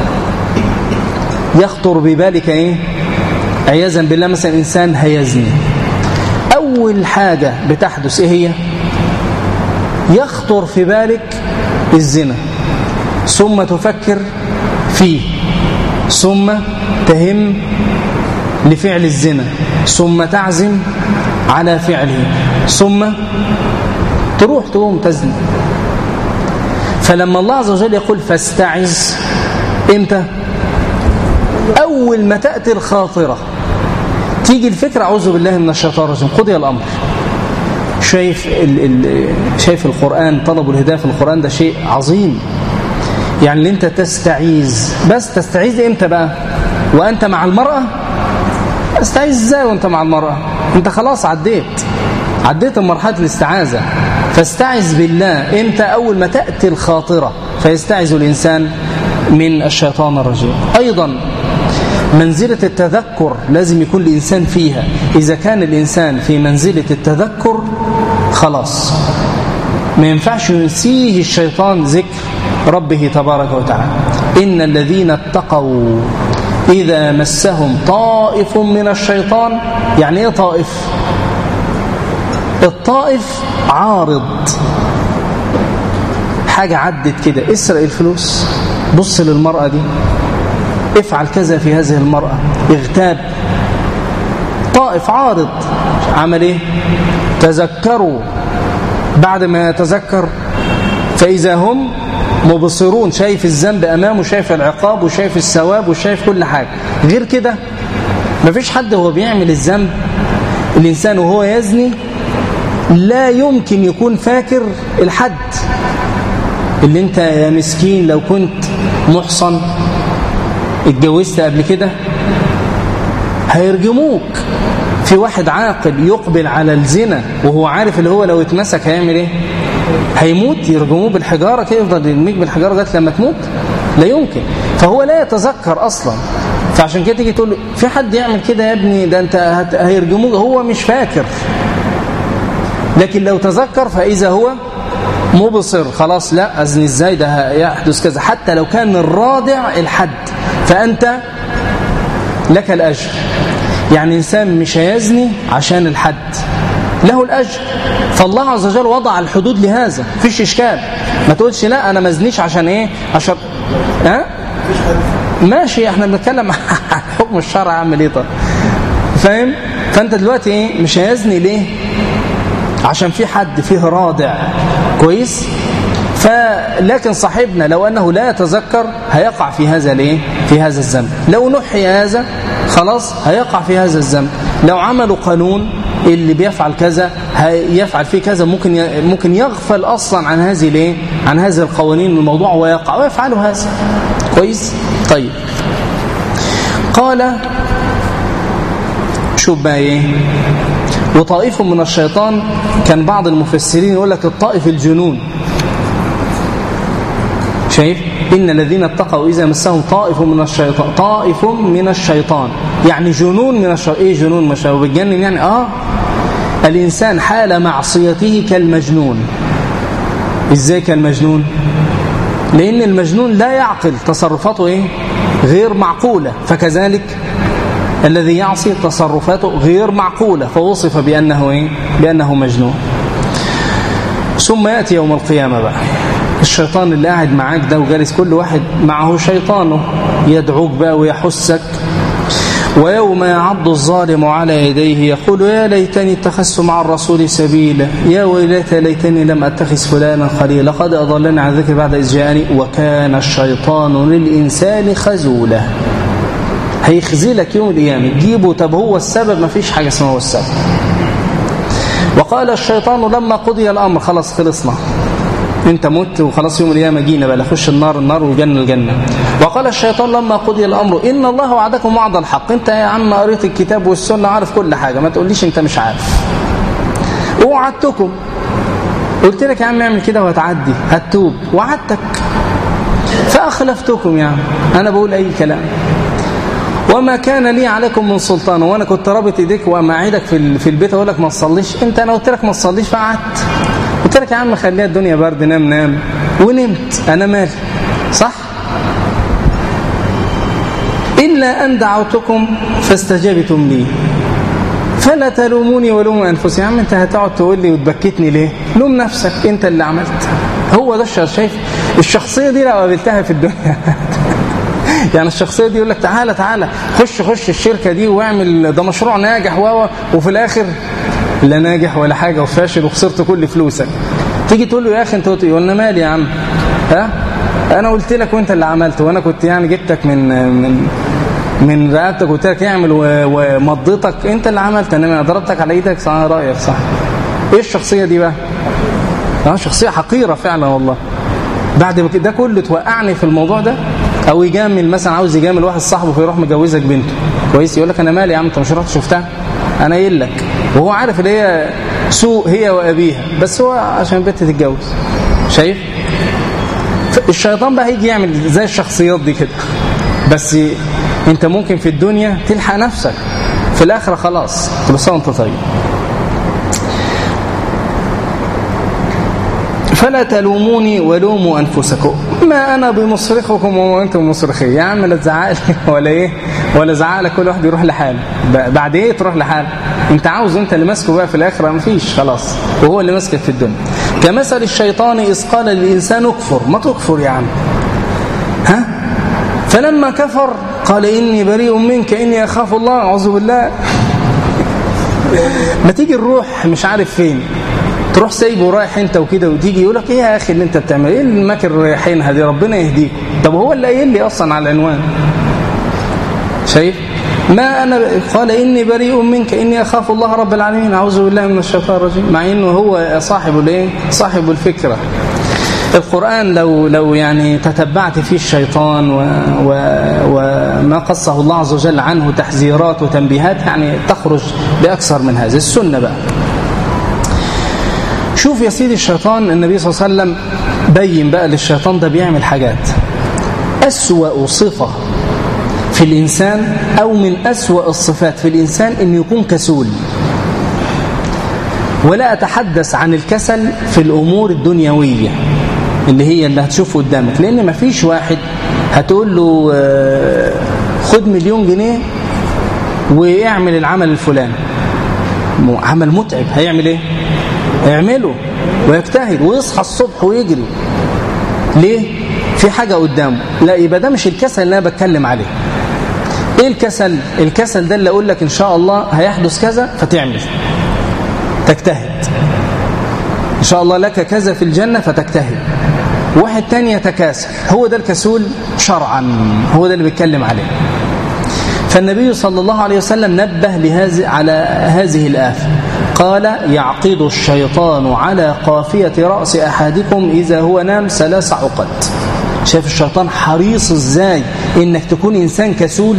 يخطر ببالك إيه عياذا بالله مثلا إنسان هيزني أول حاجة بتحدث إيه هي يخطر في بالك الزنا ثم تفكر فيه ثم تهم لفعل الزنا ثم تعزم على فعله ثم تروح تقوم تزني فلما الله عز وجل يقول فاستعذ امتى اول ما تاتي الخاطره تيجي الفكره اعوذ بالله من الشيطان الرجيم قضي الامر شايف ال ال شايف القران طلب الهدايه في القران ده شيء عظيم يعني اللي انت تستعيذ بس تستعيذ امتى بقى وانت مع المراه استعيذ ازاي وانت مع المراه انت خلاص عديت عديت مرحله الاستعاذه فاستعذ بالله امتى اول ما تاتي الخاطره فيستعذ الانسان من الشيطان الرجيم ايضا منزله التذكر لازم يكون الانسان فيها اذا كان الانسان في منزله التذكر خلاص ما ينفعش ينسيه الشيطان ذكر ربه تبارك وتعالى ان الذين اتقوا اذا مسهم طائف من الشيطان يعني ايه طائف الطائف عارض حاجة عدت كده اسرق الفلوس بص للمرأة دي افعل كذا في هذه المرأة اغتاب طائف عارض عمل ايه تذكروا بعد ما يتذكر فإذا هم مبصرون شايف الذنب أمامه شايف العقاب وشايف الثواب وشايف كل حاجة غير كده مفيش حد هو بيعمل الذنب الإنسان وهو يزني لا يمكن يكون فاكر الحد اللي انت يا مسكين لو كنت محصن اتجوزت قبل كده هيرجموك في واحد عاقل يقبل على الزنا وهو عارف اللي هو لو اتمسك هيعمل ايه هيموت يرجموه بالحجارة كده يفضل يرميك بالحجارة لغايه لما تموت لا يمكن فهو لا يتذكر أصلا فعشان كده تيجي تقول له في حد يعمل كده يا ابني ده انت هيرجموك هو مش فاكر لكن لو تذكر فإذا هو مبصر خلاص لا أزني ازاي ده يحدث كذا حتى لو كان الرادع الحد فأنت لك الأجر يعني إنسان مش هيزني عشان الحد له الأجر فالله عز وجل وضع الحدود لهذا فيش إشكال ما تقولش لا أنا ما ازنيش عشان إيه عشان ها ماشي احنا بنتكلم عن حكم الشرع عامل ايه طب فاهم فانت دلوقتي ايه مش هيزني ليه عشان في حد فيه رادع كويس فلكن صاحبنا لو أنه لا يتذكر هيقع في هذا الايه في هذا الذنب لو نحي هذا خلاص هيقع في هذا الذنب لو عملوا قانون اللي بيفعل كذا يفعل فيه كذا ممكن ممكن يغفل اصلا عن هذه الايه عن هذه القوانين الموضوع ويقع ويفعل هذا كويس طيب قال شوف بقى ايه وطائف من الشيطان كان بعض المفسرين يقول لك الطائف الجنون شايف إن الذين اتقوا إذا مسهم طائف من الشيطان طائف من الشيطان يعني جنون من الشيطان إيه جنون من الشيطان بتجنن يعني آه الإنسان حال معصيته كالمجنون إزاي كالمجنون لأن المجنون لا يعقل تصرفاته إيه غير معقولة فكذلك الذي يعصي تصرفاته غير معقولة فوصف بأنه إيه بأنه مجنون ثم يأتي يوم القيامة بقى الشيطان اللي قاعد معاك ده وجالس كل واحد معه شيطانه يدعوك بقى ويحسك ويوم يعض الظالم على يديه يقول يا ليتني اتخذت مع الرسول سبيلا يا ويلتى ليتني لم اتخذ فلانا خليلا لقد اضلني عن ذكر بعد اذ جاءني وكان الشيطان للانسان خزولا هيخزلك يوم القيامه تجيبه طب هو السبب ما فيش حاجه اسمها هو السبب وقال الشيطان لما قضي الامر خلاص خلصنا انت مت وخلاص يوم القيامه جينا بقى خش النار النار والجنه الجنه وقال الشيطان لما قضي الامر ان الله وعدكم وعد الحق انت يا عم قريت الكتاب والسنه عارف كل حاجه ما تقوليش انت مش عارف ووعدتكم قلت لك يا عم اعمل كده وهتعدي هتوب وعدتك فاخلفتكم يا عم انا بقول اي كلام وما كان لي عليكم من سلطان وانا كنت رابط ايديك وماعدك في في البيت اقول لك ما تصليش انت انا قلت لك ما تصليش فقعدت قلت لك يا عم خليها الدنيا برد نام نام ونمت انا مالي صح الا ان دعوتكم فاستجبتم لي فلا تلوموني ولوموا انفسي يا عم انت هتقعد تقول لي وتبكتني ليه لوم نفسك انت اللي عملت هو ده شايف الشخصيه دي لو قابلتها في الدنيا يعني الشخصيه دي يقول لك تعالى تعالى خش خش الشركه دي واعمل ده مشروع ناجح و وفي الاخر لا ناجح ولا حاجه وفاشل وخسرت كل فلوسك تيجي تقول له يا اخي انت يقول لنا مالي يا عم ها انا قلت لك وانت اللي عملت وانا كنت يعني جبتك من من من رقبتك قلت لك اعمل ومضيتك انت اللي عملت انا ضربتك على ايدك صح رايك صح ايه الشخصيه دي بقى اه شخصيه حقيره فعلا والله بعد ده كله توقعني في الموضوع ده او يجامل مثلا عاوز يجامل واحد صاحبه فيروح مجوزك بنته كويس يقول لك انا مالي يا عم انت مش رحت شفتها انا قايل لك وهو عارف ان هي سوء هي وابيها بس هو عشان البنت تتجوز شايف الشيطان بقى هيجي يعمل زي الشخصيات دي كده بس انت ممكن في الدنيا تلحق نفسك في الاخره خلاص كل سنه وانت طيب فلا تلوموني ولوموا انفسكم ما انا بمصرخكم وما انتم مصرخي يا عم لا تزعق لي ولا ايه ولا زعق كل واحد يروح لحاله بعد ايه تروح لحاله انت عاوز انت اللي ماسكه بقى في الاخره مفيش خلاص وهو اللي ماسكك في الدنيا كمثل الشيطان اذ قال للانسان اكفر ما تكفر يا عم ها فلما كفر قال اني بريء منك اني اخاف الله اعوذ بالله ما تيجي نروح مش عارف فين تروح سايبه ورايح انت وكده وتيجي يقول لك ايه يا اخي اللي انت بتعمل ايه المكر رايحينها دي ربنا يهديك طب هو اللي قايل لي اصلا على العنوان شايف ما انا قال اني بريء منك اني اخاف الله رب العالمين اعوذ بالله من الشيطان الرجيم مع انه هو صاحب الايه صاحب الفكره القرآن لو لو يعني تتبعت فيه الشيطان و و وما قصه الله عز وجل عنه تحذيرات وتنبيهات يعني تخرج بأكثر من هذا السنة بقى شوف يا سيدي الشيطان النبي صلى الله عليه وسلم بين بقى للشيطان ده بيعمل حاجات أسوأ صفة في الإنسان أو من أسوأ الصفات في الإنسان أن يكون كسول ولا أتحدث عن الكسل في الأمور الدنيوية اللي هي اللي هتشوفه قدامك لأن ما فيش واحد هتقول له خد مليون جنيه واعمل العمل الفلاني عمل متعب هيعمل ايه هيعمله ويجتهد ويصحى الصبح ويجري ليه في حاجة قدامه لا يبقى ده مش الكسل اللي انا بتكلم عليه ايه الكسل الكسل ده اللي اقول لك ان شاء الله هيحدث كذا فتعمل تجتهد ان شاء الله لك كذا في الجنة فتجتهد واحد تاني يتكاسل هو ده الكسول شرعا هو ده اللي بيتكلم عليه فالنبي صلى الله عليه وسلم نبه لهذه على هذه الآفة قال يعقد الشيطان على قافية رأس أحدكم إذا هو نام ثلاث عقد شايف الشيطان حريص ازاي انك تكون انسان كسول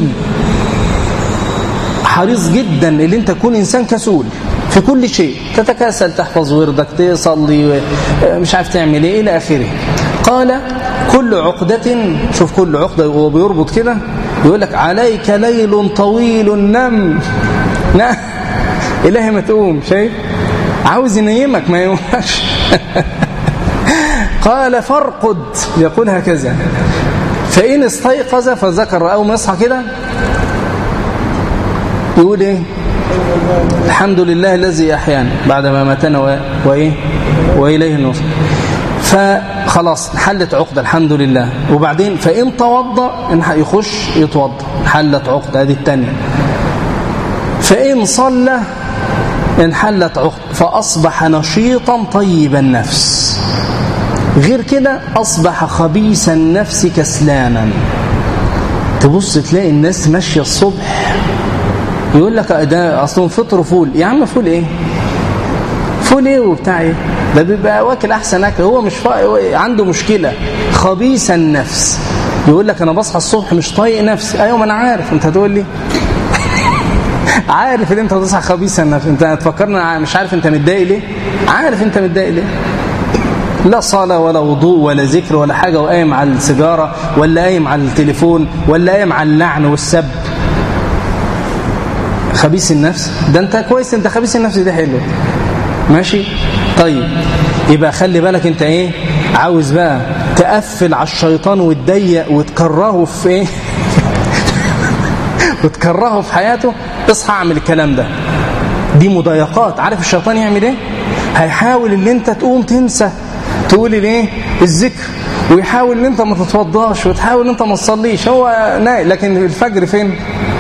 حريص جدا ان انت تكون انسان كسول في كل شيء تتكاسل تحفظ وردك تصلي مش عارف تعمل ايه الى اخره قال كل عقدة شوف كل عقدة وهو بيربط كده يقول لك عليك ليل طويل نم لا إلهي ما تقوم شايف عاوز ينيمك ما يقومش قال فارقد يقول هكذا فإن استيقظ فذكر أو ما يصحى كده يقول إيه الحمد لله الذي أحيانا بعدما ماتنا وإيه وإليه النصر فخلاص حلت عقدة الحمد لله وبعدين فإن توضأ يخش يتوضأ حلت عقدة هذه الثانية فإن صلى انحلت عقدة فأصبح نشيطا طيب النفس غير كده أصبح خبيث النفس كسلانا تبص تلاقي الناس ماشية الصبح يقول لك ده أصلا فطر فول يا عم فول إيه فول إيه وبتاع إيه ده بيبقى واكل أحسن أكل هو مش فا... عنده مشكلة خبيث النفس يقول لك أنا بصحى الصبح مش طايق نفسي أيوة ما أنا عارف أنت هتقول لي عارف ان انت هتصحى خبيث النفس انت هتفكرنا مش عارف انت متضايق ليه عارف انت متضايق ليه لا صلاة ولا وضوء ولا ذكر ولا حاجة وقايم على السيجارة ولا قايم على التليفون ولا قايم على اللعن والسب خبيث النفس ده انت كويس انت خبيث النفس ده حلو ماشي طيب يبقى خلي بالك انت ايه عاوز بقى تقفل على الشيطان وتضيق وتكرهه في ايه وتكرهه في حياته اصحى اعمل الكلام ده دي مضايقات عارف الشيطان يعمل ايه هيحاول ان انت تقوم تنسى تقول الايه الذكر ويحاول ان انت ما تتوضاش وتحاول ان انت ما تصليش هو ناي لكن الفجر فين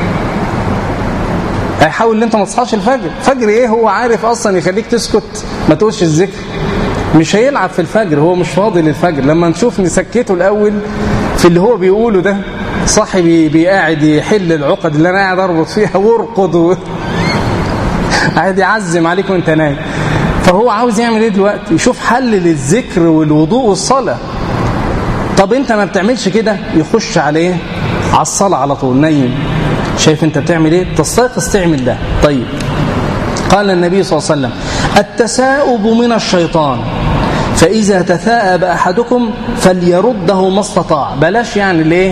هيحاول ان انت ما تصحاش الفجر فجر ايه هو عارف اصلا يخليك تسكت ما تقولش الذكر مش هيلعب في الفجر هو مش فاضي للفجر لما نشوف نسكته الاول في اللي هو بيقوله ده صاحبي بيقاعد يحل العقد اللي انا قاعد اربط فيها وارقد و... قاعد يعزم عليك وانت نايم فهو عاوز يعمل ايه دلوقتي يشوف حل للذكر والوضوء والصلاه طب انت ما بتعملش كده يخش عليه على الصلاه على طول نايم شايف انت بتعمل ايه تستيقظ تعمل ده طيب قال النبي صلى الله عليه وسلم التثاؤب من الشيطان فإذا تثاءب أحدكم فليرده ما استطاع بلاش يعني ليه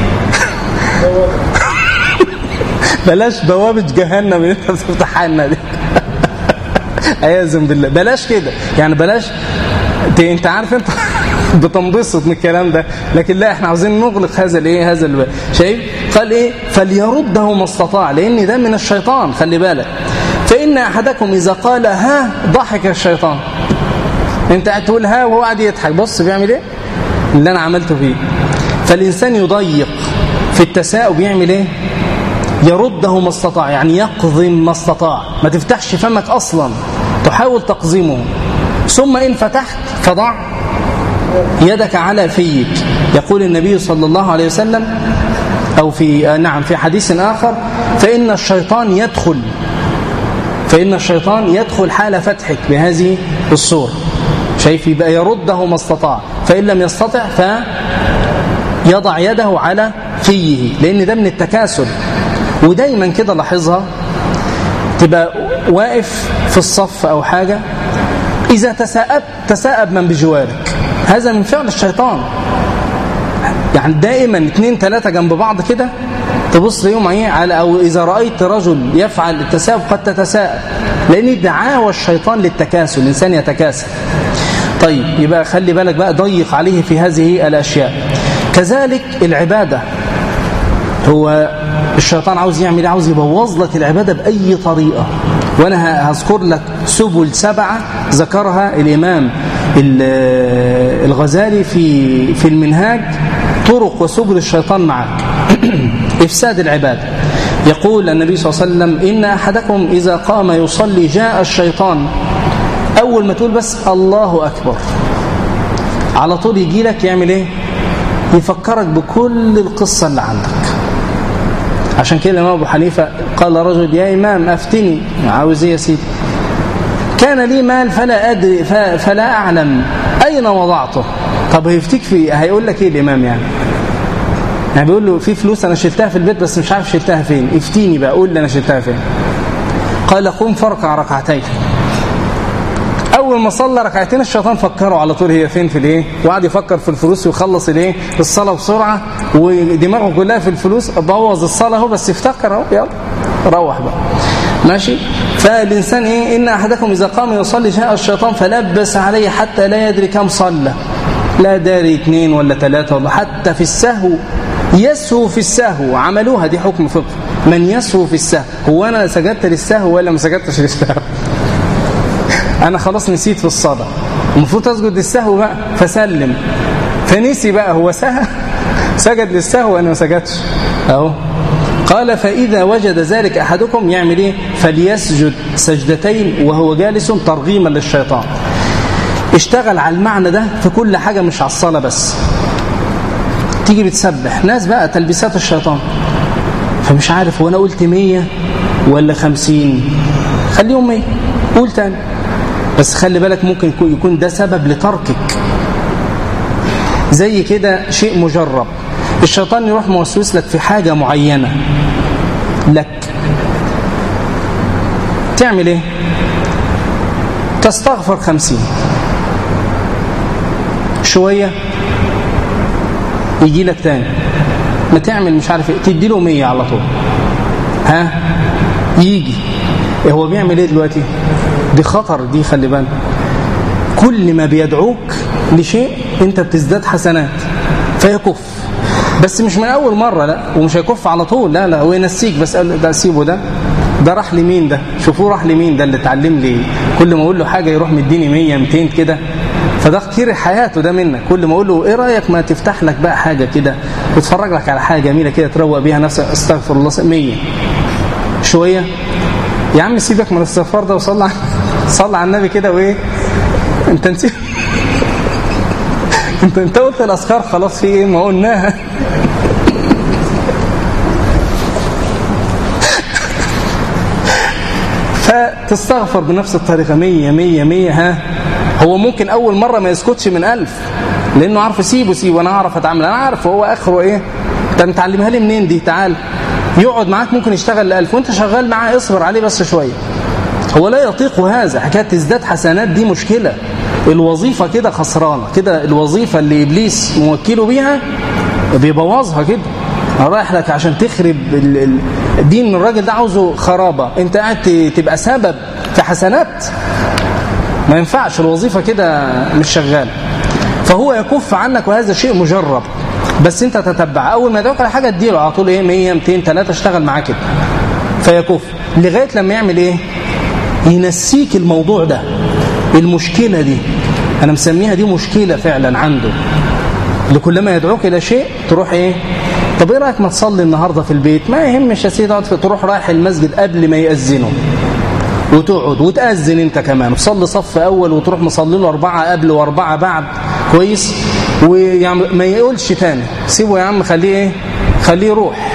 بلاش بوابة جهنم اللي انت بتفتحها لنا دي عياذا بالله بلاش كده يعني بلاش انت عارف انت بتنبسط من الكلام ده لكن لا احنا عاوزين نغلق هذا الايه هذا الباب شايف قال ايه فليرده ما استطاع لان ده من الشيطان خلي بالك فان احدكم اذا قال ها ضحك الشيطان انت قاعد تقول ها وهو قاعد يضحك بص بيعمل ايه اللي انا عملته فيه فالانسان يضيق في التساؤب يعمل ايه يرده ما استطاع يعني يقضم ما استطاع ما تفتحش فمك اصلا تحاول تقزمه ثم ان فتحت فضع يدك على فيك يقول النبي صلى الله عليه وسلم أو في نعم في حديث آخر فإن الشيطان يدخل فإن الشيطان يدخل حال فتحك بهذه الصورة شايف يبقى يرده ما استطاع فإن لم يستطع فيضع يده على فيه لأن ده من التكاسل ودايما كده لاحظها تبقى واقف في الصف أو حاجة إذا تساءب تساءب من بجوارك هذا من فعل الشيطان يعني دائما اثنين ثلاثة جنب بعض كده تبص ليهم ايه على او اذا رايت رجل يفعل التساؤب قد تتساءب لان دعاوى الشيطان للتكاسل الانسان يتكاسل طيب يبقى خلي بالك بقى ضيق عليه في هذه الاشياء كذلك العباده هو الشيطان عاوز يعمل عاوز يبوظ لك العباده باي طريقه وانا هذكر لك سبل سبعه ذكرها الامام الغزالي في في المنهاج طرق وسبل الشيطان معك إفساد العبادة يقول النبي صلى الله عليه وسلم إن أحدكم إذا قام يصلي جاء الشيطان أول ما تقول بس الله أكبر على طول يجي لك يعمل إيه يفكرك بكل القصة اللي عندك عشان كده الإمام أبو حنيفة قال رجل يا إمام أفتني عاوز إيه يا سيدي كان لي مال فلا أدري فلا أعلم أين وضعته طب هيفتيك في هيقول لك إيه الإمام يعني يعني بيقول له في فلوس أنا شلتها في البيت بس مش عارف شلتها فين افتيني بقى قول لي أنا شلتها فين قال قم فاركع ركعتين اول ما صلى ركعتين الشيطان فكره على طول هي فين في الايه وقعد يفكر في الفلوس ويخلص الايه الصلاه بسرعه ودماغه كلها في الفلوس بوظ الصلاه اهو بس افتكر اهو يلا روح بقى ماشي فالإنسان إيه إن أحدكم إذا قام يصلي جاء الشيطان فلبس عليه حتى لا يدري كم صلى لا داري اثنين ولا ثلاثة ولا حتى في السهو يسهو في السهو عملوها دي حكم فقه من يسهو في السهو هو أنا سجدت للسهو ولا ما سجدتش للسهو أنا خلاص نسيت في الصلاة المفروض أسجد للسهو بقى فسلم فنسي بقى هو سهى سجد للسهو وأنا ما سجدش أهو قال فإذا وجد ذلك أحدكم يعمل إيه فليسجد سجدتين وهو جالس ترغيما للشيطان اشتغل على المعنى ده في كل حاجة مش على الصلاة بس تيجي بتسبح ناس بقى تلبيسات الشيطان فمش عارف هو أنا قلت مية ولا خمسين خليهم مية قول تاني بس خلي بالك ممكن يكون ده سبب لتركك زي كده شيء مجرب الشيطان يروح موسوس لك في حاجة معينة لك تعمل ايه تستغفر خمسين شوية يجي لك تاني ما تعمل مش عارف ايه تدي له مية على طول ها يجي إيه هو بيعمل ايه دلوقتي دي خطر دي خلي بالك كل ما بيدعوك لشيء انت بتزداد حسنات فيكف بس مش من اول مره لا ومش هيكف على طول لا لا هو ينسيك بس قال ده سيبه ده ده راح لمين ده شوفوه راح لمين ده اللي اتعلم لي كل ما اقول له حاجه يروح مديني 100 200 كده فده كتير حياته ده منك كل ما اقول له ايه رايك ما تفتح لك بقى حاجه كده وتتفرج لك على حاجه جميله كده تروق بيها نفسك استغفر الله 100 شويه يا عم سيبك من الاستغفار ده وصلي صلى على النبي كده وايه انت نسيت انت انت قلت الاذكار خلاص في ايه ما قلناها فتستغفر بنفس الطريقة مية مية مية ها هو ممكن أول مرة ما يسكتش من ألف لأنه عارف سيبه سيبه أنا أعرف أتعامل أنا عارف هو آخره إيه أنت متعلمها لي منين دي تعال يقعد معاك ممكن يشتغل لألف وأنت شغال معاه اصبر عليه بس شوية هو لا يطيق هذا حكاية تزداد حسنات دي مشكلة الوظيفة كده خسرانة كده الوظيفة اللي إبليس موكله بيها بيبوظها كده رايح لك عشان تخرب الدين الراجل ده عاوزه خرابة انت قاعد تبقى سبب في حسنات ما ينفعش الوظيفة كده مش شغالة فهو يكف عنك وهذا شيء مجرب بس انت تتبع اول ما يدعوك على حاجة اديله على طول ايه 100 200 3 اشتغل معاه كده فيكف لغاية لما يعمل ايه ينسيك الموضوع ده المشكلة دي انا مسميها دي مشكلة فعلا عنده لكلما يدعوك الى شيء تروح ايه طب ايه رايك ما تصلي النهارده في البيت ما يهمش يا سيدي تروح رايح المسجد قبل ما يأذنوا وتقعد وتأذن انت كمان تصلي صف اول وتروح مصلي له اربعه قبل واربعه بعد كويس ويعني ما يقولش تاني سيبه يا عم خليه ايه خليه يروح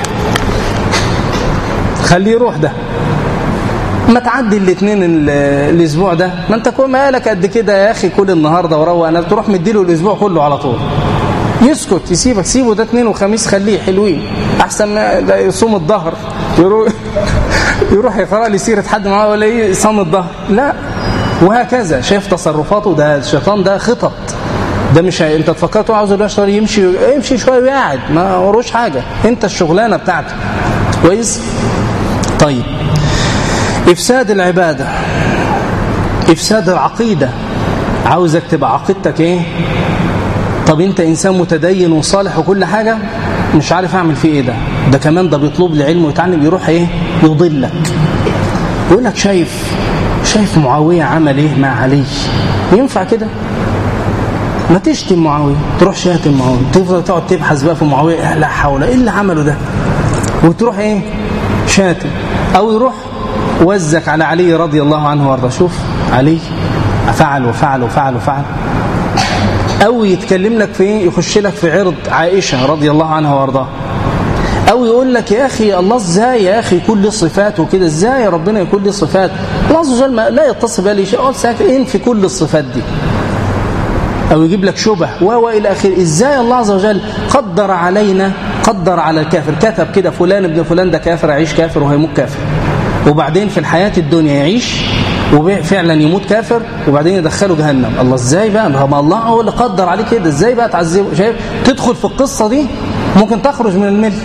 خليه يروح ده ما تعدي الاثنين الاسبوع ده ما انت كل مالك قد كده يا اخي كل النهارده وروق انا تروح مديله الاسبوع كله على طول يسكت يسيبك سيبه ده اثنين وخميس خليه حلوين احسن ما ده يصوم الظهر يروح يروح يقرا لي سيره حد معاه ولا ايه صام الظهر لا وهكذا شايف تصرفاته ده الشيطان ده خطط ده مش انت تفكرت عاوز الاشطر يمشي يمشي شويه ويقعد ما وروش حاجه انت الشغلانه بتاعتك كويس طيب افساد العباده افساد العقيده عاوزك تبقى عقيدتك ايه طب انت انسان متدين وصالح وكل حاجة مش عارف اعمل فيه ايه ده ده كمان ده بيطلب لي علم ويتعلم يروح ايه يضلك يقول لك شايف شايف معاوية عمل ايه مع علي ينفع كده ما تشتم معاوية تروح شاتم معاوية تفضل تقعد تبحث بقى في معاوية لا حول ايه اللي عمله ده وتروح ايه شاتم او يروح وزك على علي رضي الله عنه وارضاه شوف علي فعل وفعل وفعل وفعل أو يتكلم لك في يخش لك في عرض عائشة رضي الله عنها وارضاها أو يقول لك يا أخي الله إزاي يا أخي يكون له صفات وكده إزاي يا ربنا يكون له صفات الله عز وجل لا يتصل بأي شيء أقول ساكن في كل الصفات دي أو يجيب لك شبه و إلى آخره إزاي الله عز وجل قدر علينا قدر على الكافر كتب كده فلان ابن فلان ده كافر عيش كافر وهيموت كافر وبعدين في الحياة الدنيا يعيش وفعلا يموت كافر وبعدين يدخله جهنم الله ازاي بقى ما الله هو اللي قدر عليه كده ازاي بقى تعذبه شايف تدخل في القصة دي ممكن تخرج من المل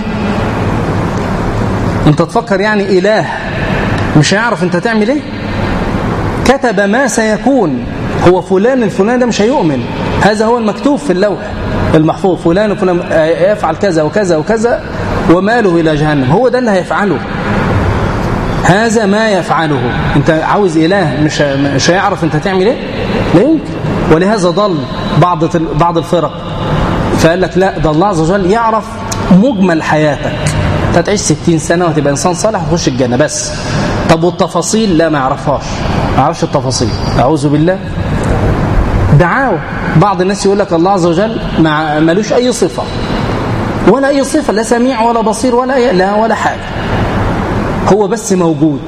انت تفكر يعني اله مش هيعرف انت تعمل ايه كتب ما سيكون هو فلان الفلان ده مش هيؤمن هذا هو المكتوب في اللوح المحفوظ فلان وفلان يفعل كذا وكذا وكذا وماله إلى جهنم هو ده اللي هيفعله هذا ما يفعله انت عاوز إله مش مش هيعرف انت تعمل ايه لا يمكن ولهذا ضل بعض بعض الفرق فقال لك لا ده الله عز وجل يعرف مجمل حياتك انت هتعيش 60 سنة وهتبقى إنسان صالح وتخش الجنة بس طب والتفاصيل لا ما يعرفهاش ما يعرفش التفاصيل أعوذ بالله دعاوى بعض الناس يقول لك الله عز وجل ما ملوش أي صفة ولا أي صفة لا سميع ولا بصير ولا أي لا ولا حاجة هو بس موجود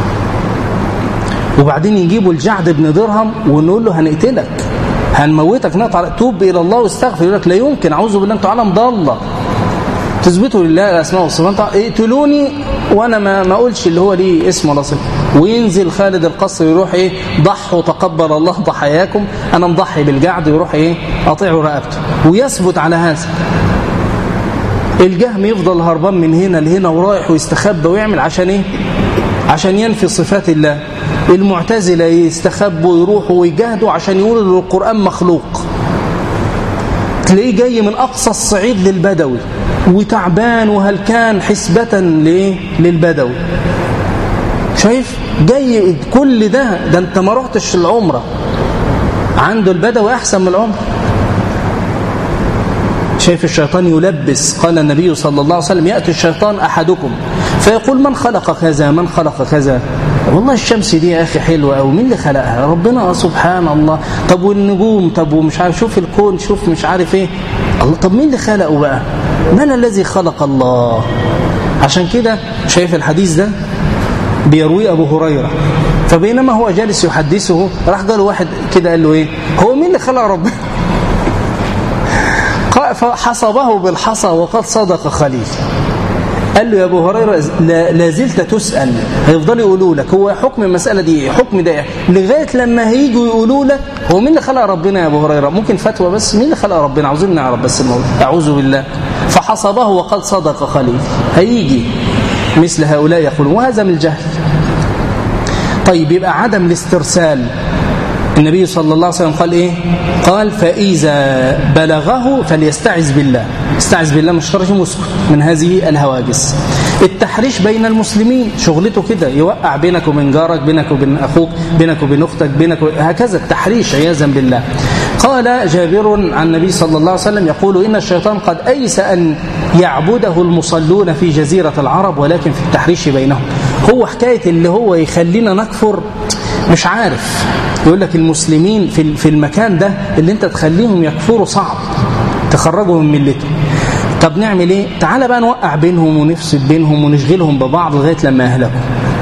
وبعدين يجيبوا الجعد بن درهم ونقول له هنقتلك هنموتك نقطع توب إلى الله واستغفر يقول لك لا يمكن أعوذ بالله أنتوا عالم ضالة تثبتوا لله الأسماء والصفات اقتلوني وأنا ما ما أقولش اللي هو ليه اسم ولا صفة وينزل خالد القصر يروح إيه ضحوا تقبل الله ضحاياكم أنا مضحي بالجعد ويروح إيه أطيعوا رقبته ويثبت على هذا الجهم يفضل هربان من هنا لهنا ورايح ويستخبى ويعمل عشان ايه عشان ينفي صفات الله المعتزلة يستخبوا ويروحوا ويجاهدوا عشان يقولوا ان القرآن مخلوق تلاقيه جاي من أقصى الصعيد للبدوي وتعبان وهلكان حسبة ليه للبدوي شايف جاي كل ده ده انت ما رحتش العمرة عنده البدوي أحسن من العمرة شايف الشيطان يلبس قال النبي صلى الله عليه وسلم يأتي الشيطان أحدكم فيقول من خلق كذا من خلق كذا والله الشمس دي يا أخي حلوة أو مين اللي خلقها ربنا سبحان الله طب والنجوم طب ومش عارف شوف الكون شوف مش عارف ايه الله طب مين اللي خلقه بقى من الذي خلق الله عشان كده شايف الحديث ده بيرويه أبو هريرة فبينما هو جالس يحدثه راح قال واحد كده قال له ايه هو مين اللي خلق ربنا فحصبه بالحصى وقد صدق خليل قال له يا ابو هريره لا زلت تسال هيفضلوا يقولوا لك هو حكم المساله دي حكم ده لغايه لما هيجوا يقولوا لك هو مين اللي خلق ربنا يا ابو هريره ممكن فتوى بس مين اللي خلق ربنا عاوزين نعرف بس الموضوع اعوذ بالله فحصبه وقد صدق خليل هيجي مثل هؤلاء يقولون وهذا من الجهل طيب يبقى عدم الاسترسال النبي صلى الله عليه وسلم قال ايه قال فإذا بلغه فليستعذ بالله استعذ بالله مش خرج مسكت من هذه الهواجس التحريش بين المسلمين شغلته كده يوقع بينك وبين جارك بينك وبين أخوك بينك وبين أختك بينك و... هكذا التحريش عياذا بالله قال جابر عن النبي صلى الله عليه وسلم يقول إن الشيطان قد أيس أن يعبده المصلون في جزيرة العرب ولكن في التحريش بينهم هو حكاية اللي هو يخلينا نكفر مش عارف يقول لك المسلمين في في المكان ده اللي انت تخليهم يكفروا صعب تخرجهم من ملتهم طب نعمل ايه تعال بقى نوقع بينهم ونفسد بينهم ونشغلهم ببعض لغايه لما يهلكوا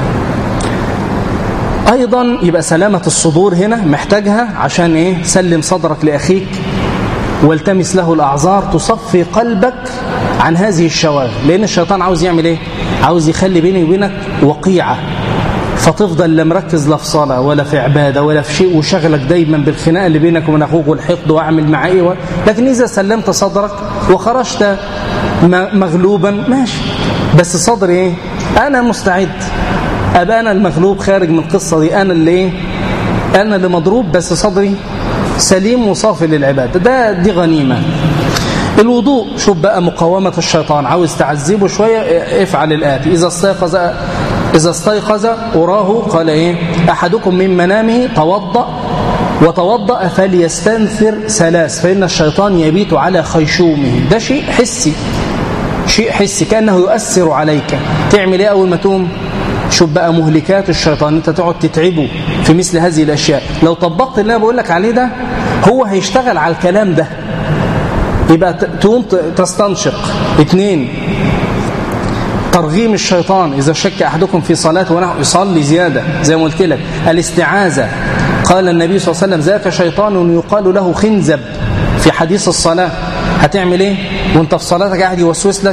ايضا يبقى سلامه الصدور هنا محتاجها عشان ايه سلم صدرك لاخيك والتمس له الاعذار تصفي قلبك عن هذه الشواغل لان الشيطان عاوز يعمل ايه عاوز يخلي بيني وبينك وقيعه فتفضل لا مركز لا في صلاة ولا في عبادة ولا في شيء وشغلك دايما بالخناقة اللي بينك وبين أخوك والحقد وأعمل معاه إيه لكن إذا سلمت صدرك وخرجت مغلوبا ماشي بس صدري إيه أنا مستعد أبقى أنا المغلوب خارج من القصة دي أنا اللي إيه أنا اللي مضروب بس صدري سليم وصافي للعبادة ده دي غنيمة الوضوء شوف بقى مقاومة الشيطان عاوز تعذبه شوية افعل الآتي إذا استيقظ إذا استيقظ وراه قال إيه أحدكم من منامه توضأ وتوضأ فليستنثر ثلاث فإن الشيطان يبيت على خيشومه ده شيء حسي شيء حسي كأنه يؤثر عليك تعمل إيه أول ما تقوم شوف بقى مهلكات الشيطان انت تقعد تتعبه في مثل هذه الأشياء لو طبقت اللي أنا بقول لك عليه ده هو هيشتغل على الكلام ده يبقى تقوم تستنشق اثنين ترغيم الشيطان إذا شك أحدكم في صلاته ونحو يصلي زيادة زي ما قلت لك الاستعاذة قال النبي صلى الله عليه وسلم ذاك شيطان يقال له خنزب في حديث الصلاة هتعمل ايه وانت في صلاتك قاعد يوسوس لك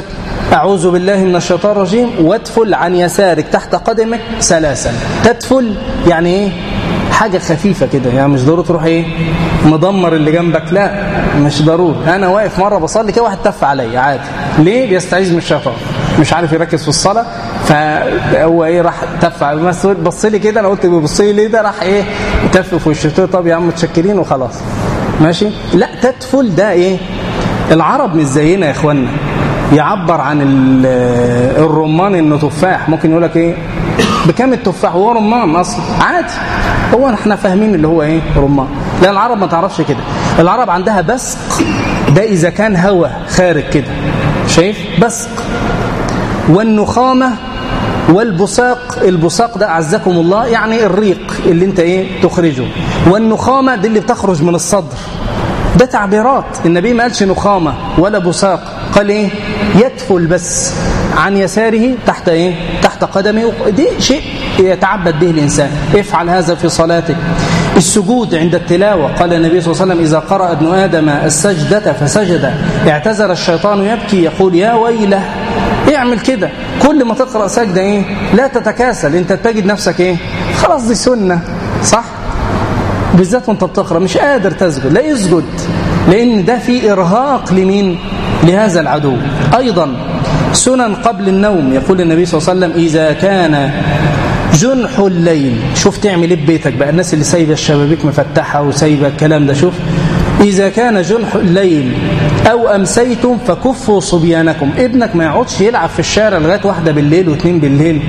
أعوذ بالله من الشيطان الرجيم وادفل عن يسارك تحت قدمك ثلاثا تدفل يعني ايه حاجة خفيفة كده يعني مش ضروري تروح ايه مدمر اللي جنبك لا مش ضروري انا واقف مرة بصلي كده واحد تف عليا عادي ليه بيستعيذ من الشيطان مش عارف يركز في الصلاة فهو ايه راح تف بص لي كده انا قلت بيبص لي ليه ده راح ايه تف في وشه طب يا عم متشكرين وخلاص ماشي لا تدفل ده ايه العرب مش زينا يا اخوانا يعبر عن الرمان انه تفاح ممكن يقول لك ايه بكام التفاح هو رمان اصلا عادي هو احنا فاهمين اللي هو ايه رمان لا العرب ما تعرفش كده العرب عندها بسق ده اذا كان هوا خارج كده شايف بسق والنخامه والبصاق البصاق ده اعزكم الله يعني الريق اللي انت ايه تخرجه والنخامه دي اللي بتخرج من الصدر ده تعبيرات النبي ما قالش نخامه ولا بصاق قال ايه يدفل بس عن يساره تحت ايه تحت قدمه دي شيء يتعبد به الانسان افعل هذا في صلاتك السجود عند التلاوه قال النبي صلى الله عليه وسلم اذا قرأ ابن ادم السجده فسجد اعتذر الشيطان يبكي يقول يا ويله اعمل كده كل ما تقرأ سجدة ايه لا تتكاسل انت تجد نفسك ايه خلاص دي سنة صح بالذات وانت بتقرأ مش قادر تسجد لا يسجد لان ده في ارهاق لمين لهذا العدو ايضا سنن قبل النوم يقول النبي صلى الله عليه وسلم اذا كان جنح الليل شوف تعمل ايه ببيتك بقى الناس اللي سايبه الشبابيك مفتحه وسايبه الكلام ده شوف إذا كان جنح الليل أو أمسيتم فكفوا صبيانكم ابنك ما يقعدش يلعب في الشارع لغاية واحدة بالليل واثنين بالليل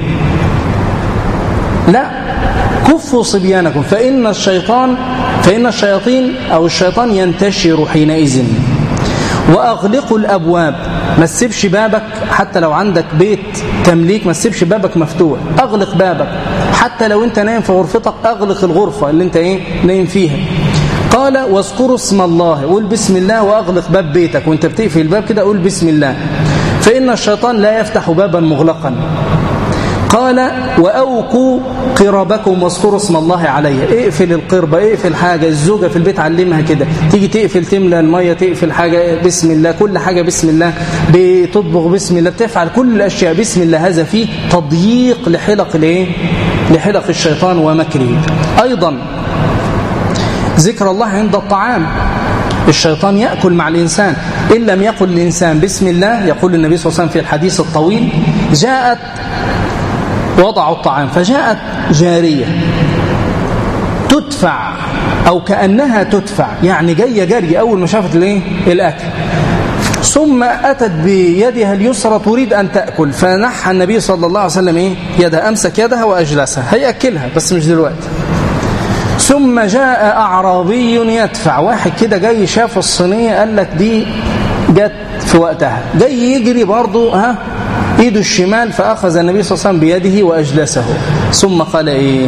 لا كفوا صبيانكم فإن الشيطان فإن الشياطين أو الشيطان ينتشر حينئذ وأغلقوا الأبواب ما تسيبش بابك حتى لو عندك بيت تمليك ما تسيبش بابك مفتوح أغلق بابك حتى لو أنت نايم في غرفتك أغلق الغرفة اللي أنت إيه نايم فيها قال واذكروا اسم الله قول بسم الله واغلق باب بيتك وانت بتقفل الباب كده قول بسم الله فإن الشيطان لا يفتح بابا مغلقا قال وأوكوا قربكم واذكروا اسم الله عليه اقفل القربة اقفل حاجة الزوجة في البيت علمها كده تيجي تقفل تملى المية تقفل حاجة بسم الله كل حاجة بسم الله بتطبخ بسم الله بتفعل كل الأشياء بسم الله هذا فيه تضييق لحلق الايه لحلق الشيطان ومكره أيضا ذكر الله عند الطعام الشيطان يأكل مع الإنسان إن لم يقل الإنسان بسم الله يقول النبي صلى الله عليه وسلم في الحديث الطويل جاءت وضعوا الطعام فجاءت جارية تدفع أو كأنها تدفع يعني جاية جري أول ما شافت الايه الأكل ثم أتت بيدها اليسرى تريد أن تأكل فنحى النبي صلى الله عليه وسلم إيه يدها أمسك يدها وأجلسها هيأكلها بس مش دلوقتي ثم جاء أعرابي يدفع واحد كده جاي شاف الصينية قال لك دي جت في وقتها جاي يجري برضه ها ايده الشمال فأخذ النبي صلى الله عليه وسلم بيده وأجلسه ثم قال ايه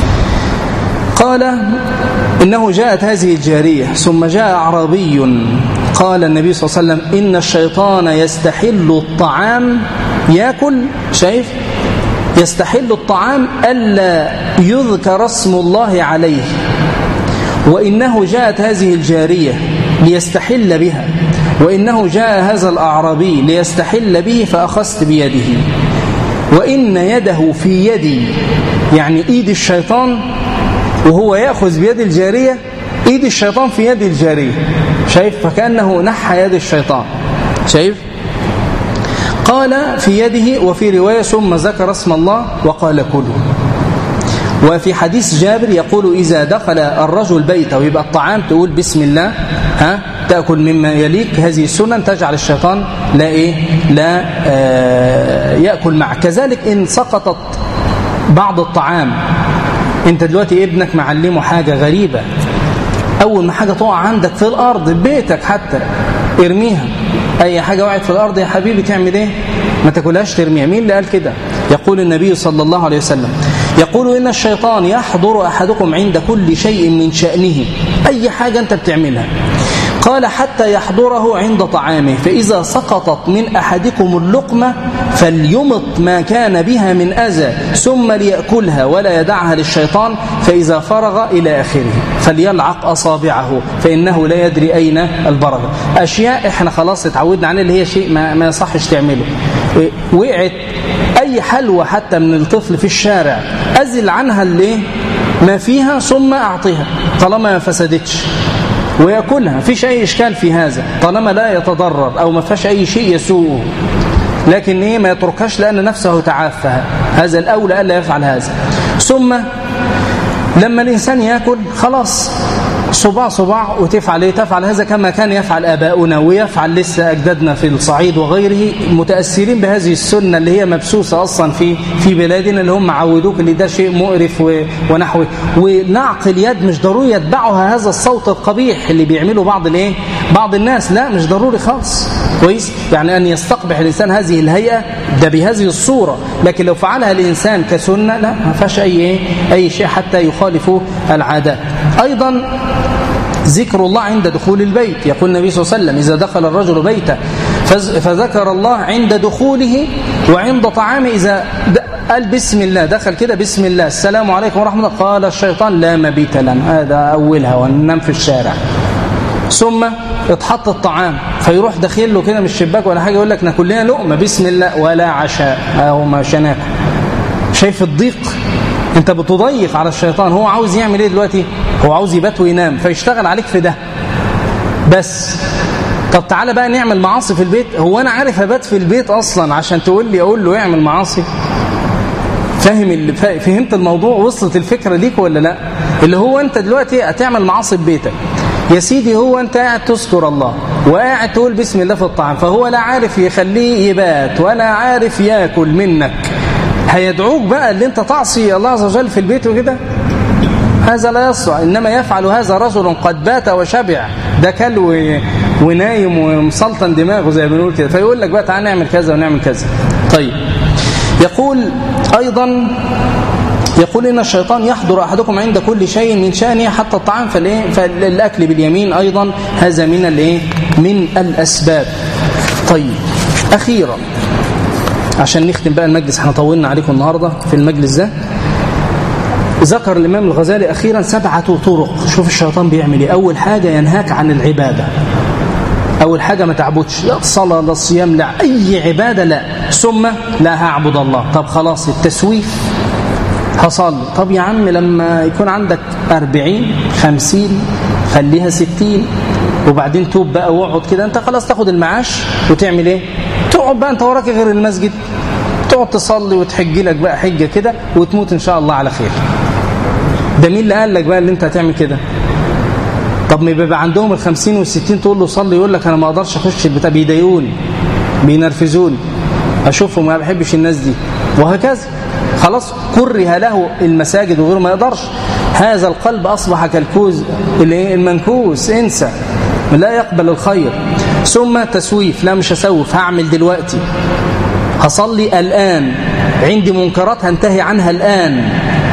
قال إنه جاءت هذه الجارية ثم جاء أعرابي قال النبي صلى الله عليه وسلم إن الشيطان يستحل الطعام يأكل شايف يستحل الطعام ألا يذكر اسم الله عليه وإنه جاءت هذه الجارية ليستحل بها وإنه جاء هذا الأعرابي ليستحل به فأخذت بيده وإن يده في يدي يعني إيد الشيطان وهو يأخذ بيد الجارية إيد الشيطان في يد الجارية شايف فكأنه نحى يد الشيطان شايف قال في يده وفي رواية ثم ذكر اسم الله وقال كلوا وفي حديث جابر يقول إذا دخل الرجل بيته ويبقى الطعام تقول بسم الله ها تأكل مما يليك هذه السنن تجعل الشيطان لا إيه لا آه يأكل معك كذلك إن سقطت بعض الطعام انت دلوقتي ابنك معلمه حاجة غريبة أول ما حاجة تقع عندك في الأرض بيتك حتى ارميها أي حاجة وقعت في الأرض يا حبيبي تعمل إيه ما تاكلهاش ترميها مين اللي قال كده يقول النبي صلى الله عليه وسلم يقول إن الشيطان يحضر أحدكم عند كل شيء من شأنه أي حاجة أنت بتعملها قال حتى يحضره عند طعامه فإذا سقطت من أحدكم اللقمة فليمط ما كان بها من أذى ثم ليأكلها ولا يدعها للشيطان فإذا فرغ إلى آخره فليلعق أصابعه فإنه لا يدري أين البركة أشياء إحنا خلاص اتعودنا عليها اللي هي شيء ما, ما يصحش تعمله وقعت أي حلوى حتى من الطفل في الشارع أزل عنها اللي ما فيها ثم أعطيها طالما ما فسدتش ويأكلها فيش أي إشكال في هذا طالما لا يتضرر أو ما فيش أي شيء يسوءه لكن إيه ما يتركهاش لأن نفسه تعافها هذا الأولى ألا يفعل هذا ثم لما الإنسان يأكل خلاص صباع صباع وتفعل ايه تفعل هذا كما كان يفعل آباؤنا ويفعل لسه أجدادنا في الصعيد وغيره متأثرين بهذه السنة اللي هي مبسوسة أصلا في في بلادنا اللي هم عودوك اللي ده شيء مقرف ونحوه ونعق اليد مش ضروري يتبعها هذا الصوت القبيح اللي بيعمله بعض الايه بعض الناس لا مش ضروري خالص كويس يعني أن يستقبح الإنسان هذه الهيئة ده بهذه الصورة لكن لو فعلها الإنسان كسنة لا ما فيهاش أي أي شيء حتى يخالف العادات أيضا ذكر الله عند دخول البيت يقول النبي صلى الله عليه وسلم إذا دخل الرجل بيته فذكر الله عند دخوله وعند طعامه إذا قال بسم الله دخل كده بسم الله السلام عليكم ورحمة الله قال الشيطان لا مبيت لنا هذا أولها وننام في الشارع ثم اتحط الطعام فيروح داخل له كده من الشباك ولا حاجة يقول لك ناكل لنا لقمة بسم الله ولا عشاء أهو ما ناكل شايف الضيق انت بتضيق على الشيطان هو عاوز يعمل ايه دلوقتي هو عاوز يبات وينام فيشتغل عليك في ده بس طب تعالى بقى نعمل معاصي في البيت هو انا عارف ابات في البيت اصلا عشان تقول لي اقول له اعمل معاصي فاهم اللي فهمت الموضوع وصلت الفكره ليك ولا لا اللي هو انت دلوقتي هتعمل معاصي في بيتك يا سيدي هو انت قاعد تذكر الله وقاعد تقول بسم الله في الطعام فهو لا عارف يخليه يبات ولا عارف ياكل منك هيدعوك بقى اللي انت تعصي الله عز وجل في البيت وكده هذا لا يصلح إنما يفعل هذا رجل قد بات وشبع ده كل ونايم ومسلطن دماغه زي ما بنقول كده فيقول لك بقى تعالى نعمل كذا ونعمل كذا طيب يقول أيضا يقول إن الشيطان يحضر أحدكم عند كل شيء من شأنه حتى الطعام فالايه فالأكل باليمين أيضا هذا من الايه من الأسباب طيب أخيرا عشان نختم بقى المجلس احنا طولنا عليكم النهاردة في المجلس ده ذكر الإمام الغزالي أخيرا سبعة طرق شوف الشيطان بيعمل ايه أول حاجة ينهاك عن العبادة أول حاجة ما تعبدش لا صلاة لا صيام لا أي عبادة لا ثم لا هعبد الله طب خلاص التسويف هصلي طب يا عم لما يكون عندك أربعين خمسين خليها ستين وبعدين توب بقى واقعد كده انت خلاص تاخد المعاش وتعمل ايه تقعد بقى انت وراك غير المسجد تقعد تصلي وتحج لك بقى حجه كده وتموت ان شاء الله على خير ده مين اللي قال لك بقى اللي انت هتعمل كده طب ما بيبقى عندهم ال50 وال60 تقول له صلي يقول لك انا ما اقدرش اخش البتاع بيضايقوني بينرفزوني اشوفهم ما بحبش الناس دي وهكذا خلاص كره له المساجد وغيره ما يقدرش هذا القلب اصبح كالكوز المنكوس انسى لا يقبل الخير ثم تسويف لا مش هسوف هعمل دلوقتي هصلي الآن عندي منكرات هنتهي عنها الآن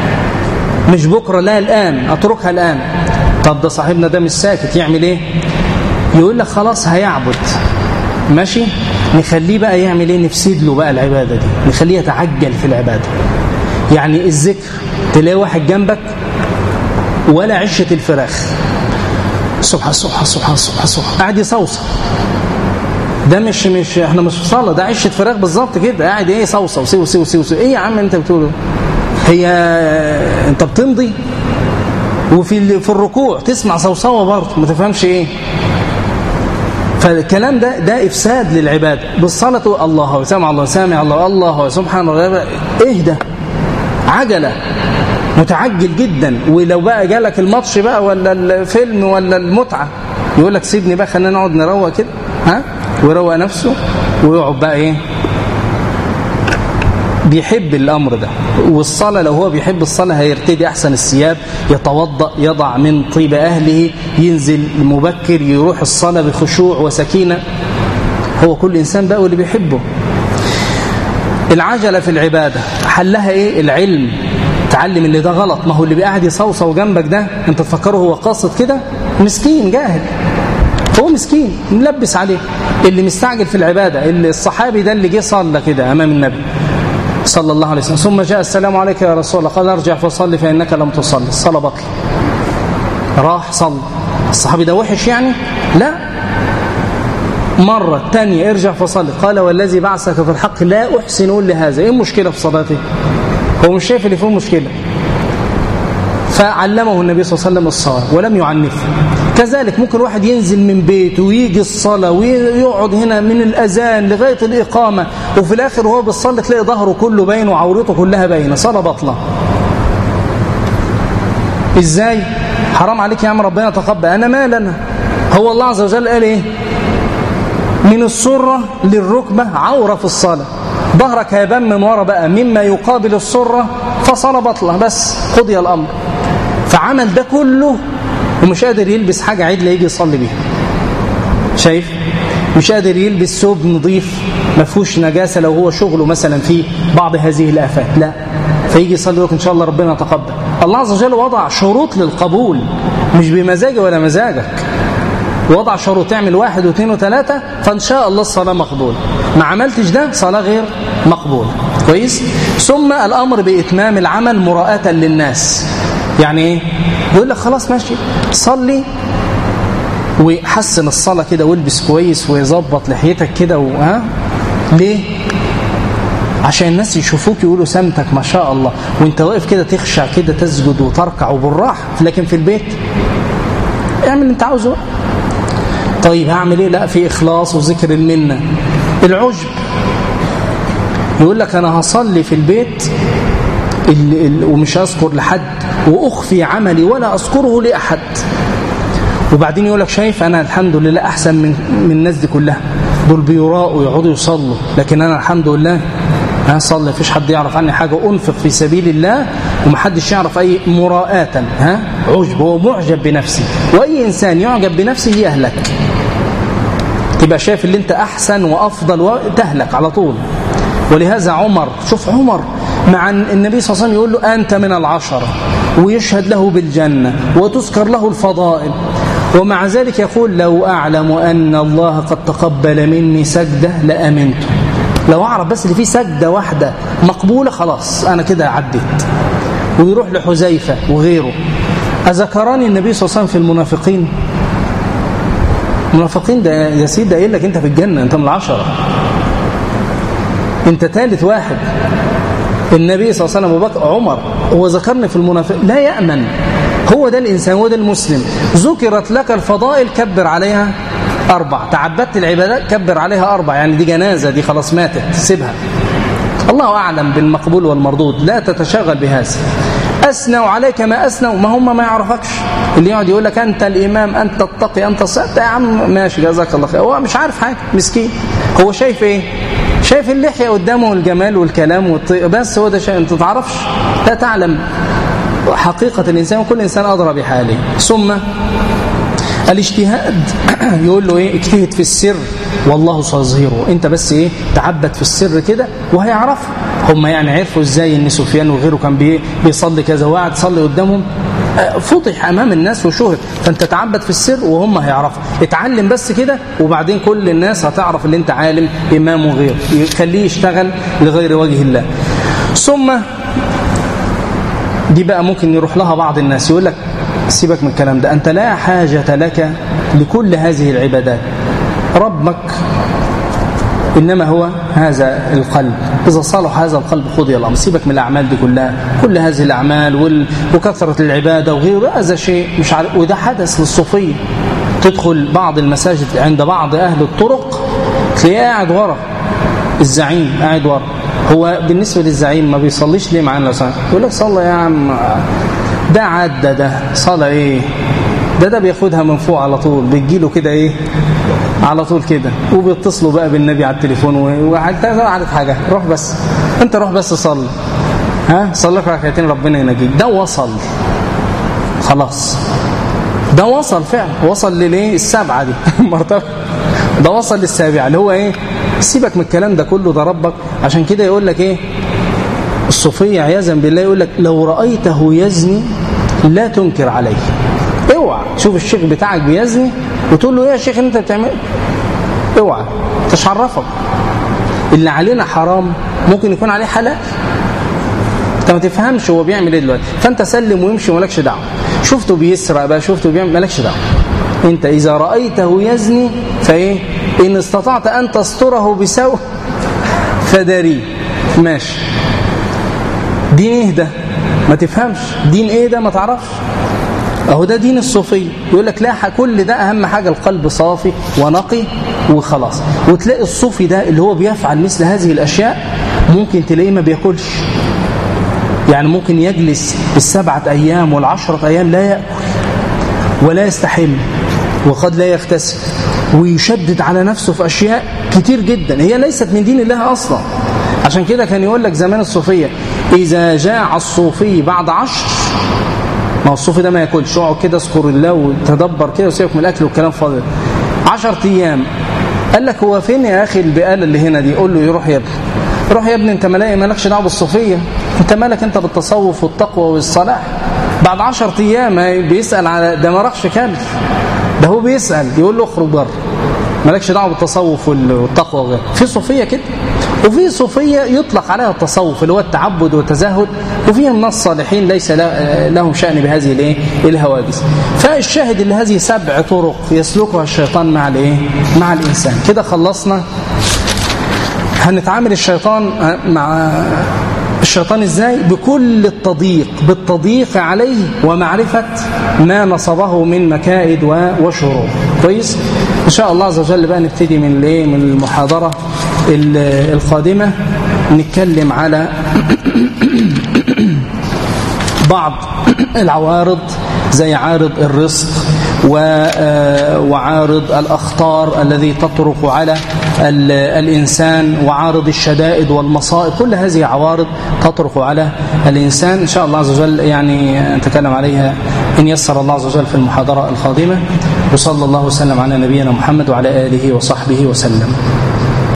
مش بكرة لا الآن أتركها الآن طب ده صاحبنا ده مش ساكت يعمل ايه يقول لك خلاص هيعبد ماشي نخليه بقى يعمل ايه نفسد له بقى العبادة دي نخليه يتعجل في العبادة يعني الذكر تلاقي واحد جنبك ولا عشة الفراخ سبحان سبحان سبحان سبحان سبحان قاعد يصوص ده مش مش احنا مش في صلاه ده عشه فراخ بالظبط كده قاعد ايه صوصه وسيو سيو سيو سيو ايه يا عم انت بتقوله هي انت بتمضي وفي في الركوع تسمع صوصوه برضه ما تفهمش ايه فالكلام ده ده افساد للعباده بالصلاه الله سامع الله سامع الله الله سبحان الله ايه ده عجله متعجل جدا ولو بقى جالك الماتش بقى ولا الفيلم ولا المتعه يقول لك سيبني بقى خلينا نقعد نروق كده ها ويروق نفسه ويقعد بقى ايه بيحب الأمر ده والصلاة لو هو بيحب الصلاة هيرتدي أحسن الثياب يتوضأ يضع من طيب أهله ينزل مبكر يروح الصلاة بخشوع وسكينة هو كل إنسان بقى واللي بيحبه العجلة في العبادة حلها إيه العلم تعلم اللي ده غلط ما هو اللي بيقعد يصوصو جنبك ده انت تفكره هو قاصد كده مسكين جاهل هو مسكين ملبس عليه اللي مستعجل في العبادة اللي الصحابي ده اللي جه صلى كده أمام النبي صلى الله عليه وسلم ثم جاء السلام عليك يا رسول الله قال ارجع فصلي فإنك لم تصلي الصلاة بقي راح صلى الصحابي ده وحش يعني لا مرة تانية ارجع فصلي قال والذي بعثك في الحق لا أحسن إلا هذا إيه المشكلة في صلاتي هو مش شايف اللي فيه مشكلة فعلمه النبي صلى الله عليه وسلم الصلاة ولم يعنفه كذلك ممكن واحد ينزل من بيته ويجي الصلاة ويقعد هنا من الأذان لغاية الإقامة وفي الآخر وهو بيصلي تلاقي ظهره كله باين وعورته كلها باينة صلاة بطلة إزاي؟ حرام عليك يا عم ربنا تقبل أنا مال أنا هو الله عز وجل قال إيه؟ من السرة للركبة عورة في الصلاة ظهرك هيبان من ورا بقى مما يقابل السرة فصلاة بطلة بس قضي الأمر فعمل ده كله ومش قادر يلبس حاجة عدلة يجي يصلي بيها شايف مش قادر يلبس ثوب نظيف ما فيهوش نجاسة لو هو شغله مثلا في بعض هذه الآفات لا فيجي يصلي لك إن شاء الله ربنا يتقبل الله عز وجل وضع شروط للقبول مش بمزاجي ولا مزاجك وضع شروط تعمل واحد واثنين وثلاثة فإن شاء الله الصلاة مقبولة ما عملتش ده صلاة غير مقبولة كويس ثم الأمر بإتمام العمل مراءة للناس يعني ايه يقول لك خلاص ماشي صلي وحسن الصلاة كده والبس كويس ويظبط لحيتك كده ها ليه عشان الناس يشوفوك يقولوا سمتك ما شاء الله وانت واقف كده تخشع كده تسجد وتركع وبالراحة لكن في البيت اعمل اللي انت عاوزه طيب هعمل ايه لا في اخلاص وذكر المنه العجب يقول لك انا هصلي في البيت ال ال ومش هذكر لحد واخفي عملي ولا اذكره لاحد وبعدين يقول لك شايف انا الحمد لله احسن من من الناس دي كلها دول بيراءوا يقعدوا يصلوا لكن انا الحمد لله ها صلي مفيش حد يعرف عني حاجه انفق في سبيل الله ومحدش يعرف اي مراءة ها عجب هو معجب بنفسه واي انسان يعجب بنفسه يهلك تبقى شايف اللي انت احسن وافضل وتهلك على طول ولهذا عمر شوف عمر مع النبي صلى الله عليه وسلم يقول له انت من العشره ويشهد له بالجنه وتذكر له الفضائل ومع ذلك يقول لو اعلم ان الله قد تقبل مني سجده لامنت لو اعرف بس اللي فيه سجده واحده مقبوله خلاص انا كده عديت ويروح لحذيفه وغيره اذكرني النبي صلى الله عليه وسلم في المنافقين المنافقين ده يا سيدي قايل لك انت في الجنه انت من العشره انت ثالث واحد النبي صلى الله عليه وسلم ابو بكر عمر هو ذكرني في المنافق لا يامن هو ده الانسان هو ده المسلم ذكرت لك الفضائل كبر عليها أربع تعبدت العبادات كبر عليها أربع يعني دي جنازة دي خلاص ماتت سيبها الله أعلم بالمقبول والمردود لا تتشغل بهذا أثنوا عليك ما أثنوا ما هم ما يعرفكش اللي يقعد يقول لك أنت الإمام أنت التقي أنت الصدق يا عم ماشي جزاك الله خير هو مش عارف حاجة مسكين هو شايف إيه شايف اللحية قدامه والجمال والكلام والطيق بس هو ده شيء أنت تعرفش لا تعلم حقيقة الإنسان وكل إنسان أدرى بحاله ثم الاجتهاد يقول له ايه اجتهد في السر والله سيظهره انت بس ايه تعبد في السر كده وهيعرف هم يعني عرفوا ازاي ان سفيان وغيره كان بي بيصلي كذا وقعد يصلي قدامهم فضح امام الناس وشهر فانت تعبد في السر وهم هيعرفوا اتعلم بس كده وبعدين كل الناس هتعرف ان انت عالم امام وغير خليه يشتغل لغير وجه الله ثم دي بقى ممكن يروح لها بعض الناس يقول لك سيبك من الكلام ده أنت لا حاجة لك لكل هذه العبادات ربك إنما هو هذا القلب إذا صلح هذا القلب قضي الأمر سيبك من الأعمال دي كلها كل هذه الأعمال وال... وكثرة العبادة وغيره هذا شيء مش عارف وده حدث للصوفية تدخل بعض المساجد عند بعض أهل الطرق تلاقيه قاعد ورا الزعيم قاعد ورا هو بالنسبة للزعيم ما بيصليش ليه معانا لو سمحت يقول لك صلى يا عم ده عدى ده صلاة ايه ده ده بياخدها من فوق على طول بتجيله كده ايه على طول كده وبيتصلوا بقى بالنبي على التليفون وحتى عارف حاجة روح بس انت روح بس صلي ها صلي لك ركعتين ربنا ينجيك ده وصل خلاص ده وصل فعلا وصل لليه السبعة دي مرتبة ده وصل للسابعة اللي هو ايه سيبك من الكلام ده كله ده ربك عشان كده يقول لك ايه الصوفية عياذا بالله يقول لك لو رأيته يزني لا تنكر عليه اوعى شوف الشيخ بتاعك بيزني وتقول له ايه يا شيخ انت بتعمل اوعى تشعرفك اللي علينا حرام ممكن يكون عليه حلال انت ما تفهمش هو بيعمل ايه دلوقتي فانت سلم ويمشي ومالكش دعوه شفته بيسرق بقى شفته بيعمل مالكش دعوه انت اذا رايته يزني فايه ان استطعت ان تستره بسوء فداريه ماشي دين ايه ده ما تفهمش دين ايه ده ما تعرفش اهو ده دين الصوفيه يقول لك لا كل ده اهم حاجه القلب صافي ونقي وخلاص وتلاقي الصوفي ده اللي هو بيفعل مثل هذه الاشياء ممكن تلاقيه ما بياكلش يعني ممكن يجلس السبعه ايام والعشره ايام لا ياكل ولا يستحم وقد لا يغتسل ويشدد على نفسه في اشياء كتير جدا هي ليست من دين الله اصلا عشان كده كان يقول لك زمان الصوفيه اذا جاع الصوفي بعد عشر ما هو الصوفي ده ما ياكلش اقعد كده اذكر الله وتدبر كده وسيبك من الاكل والكلام فاضي 10 ايام قال لك هو فين يا اخي البقاله اللي هنا دي قول له يروح يا ابني روح يا ابني انت ملاقي مالكش دعوه بالصوفيه انت مالك انت بالتصوف والتقوى والصلاح بعد 10 ايام بيسال على ده ما راحش كامل ده هو بيسال يقول له اخرج بره مالكش دعوه بالتصوف والتقوى وغيره في صوفيه كده وفي صوفية يطلق عليها التصوف اللي هو التعبد والتزهد وفيهم ناس صالحين ليس لهم شأن بهذه الايه الهواجس فالشاهد اللي هذه سبع طرق يسلكها الشيطان مع الايه مع الإنسان كده خلصنا هنتعامل الشيطان مع الشيطان ازاي بكل التضييق بالتضييق عليه ومعرفة ما نصبه من مكائد وشرور كويس ان شاء الله عز وجل بقى نبتدي من الايه من المحاضرة القادمة نتكلم على بعض العوارض زي عارض الرزق وعارض الأخطار الذي تطرق على الإنسان وعارض الشدائد والمصائب كل هذه عوارض تطرق على الإنسان إن شاء الله عز وجل يعني نتكلم عليها إن يسر الله عز وجل في المحاضرة القادمة وصلى الله وسلم على نبينا محمد وعلى آله وصحبه وسلم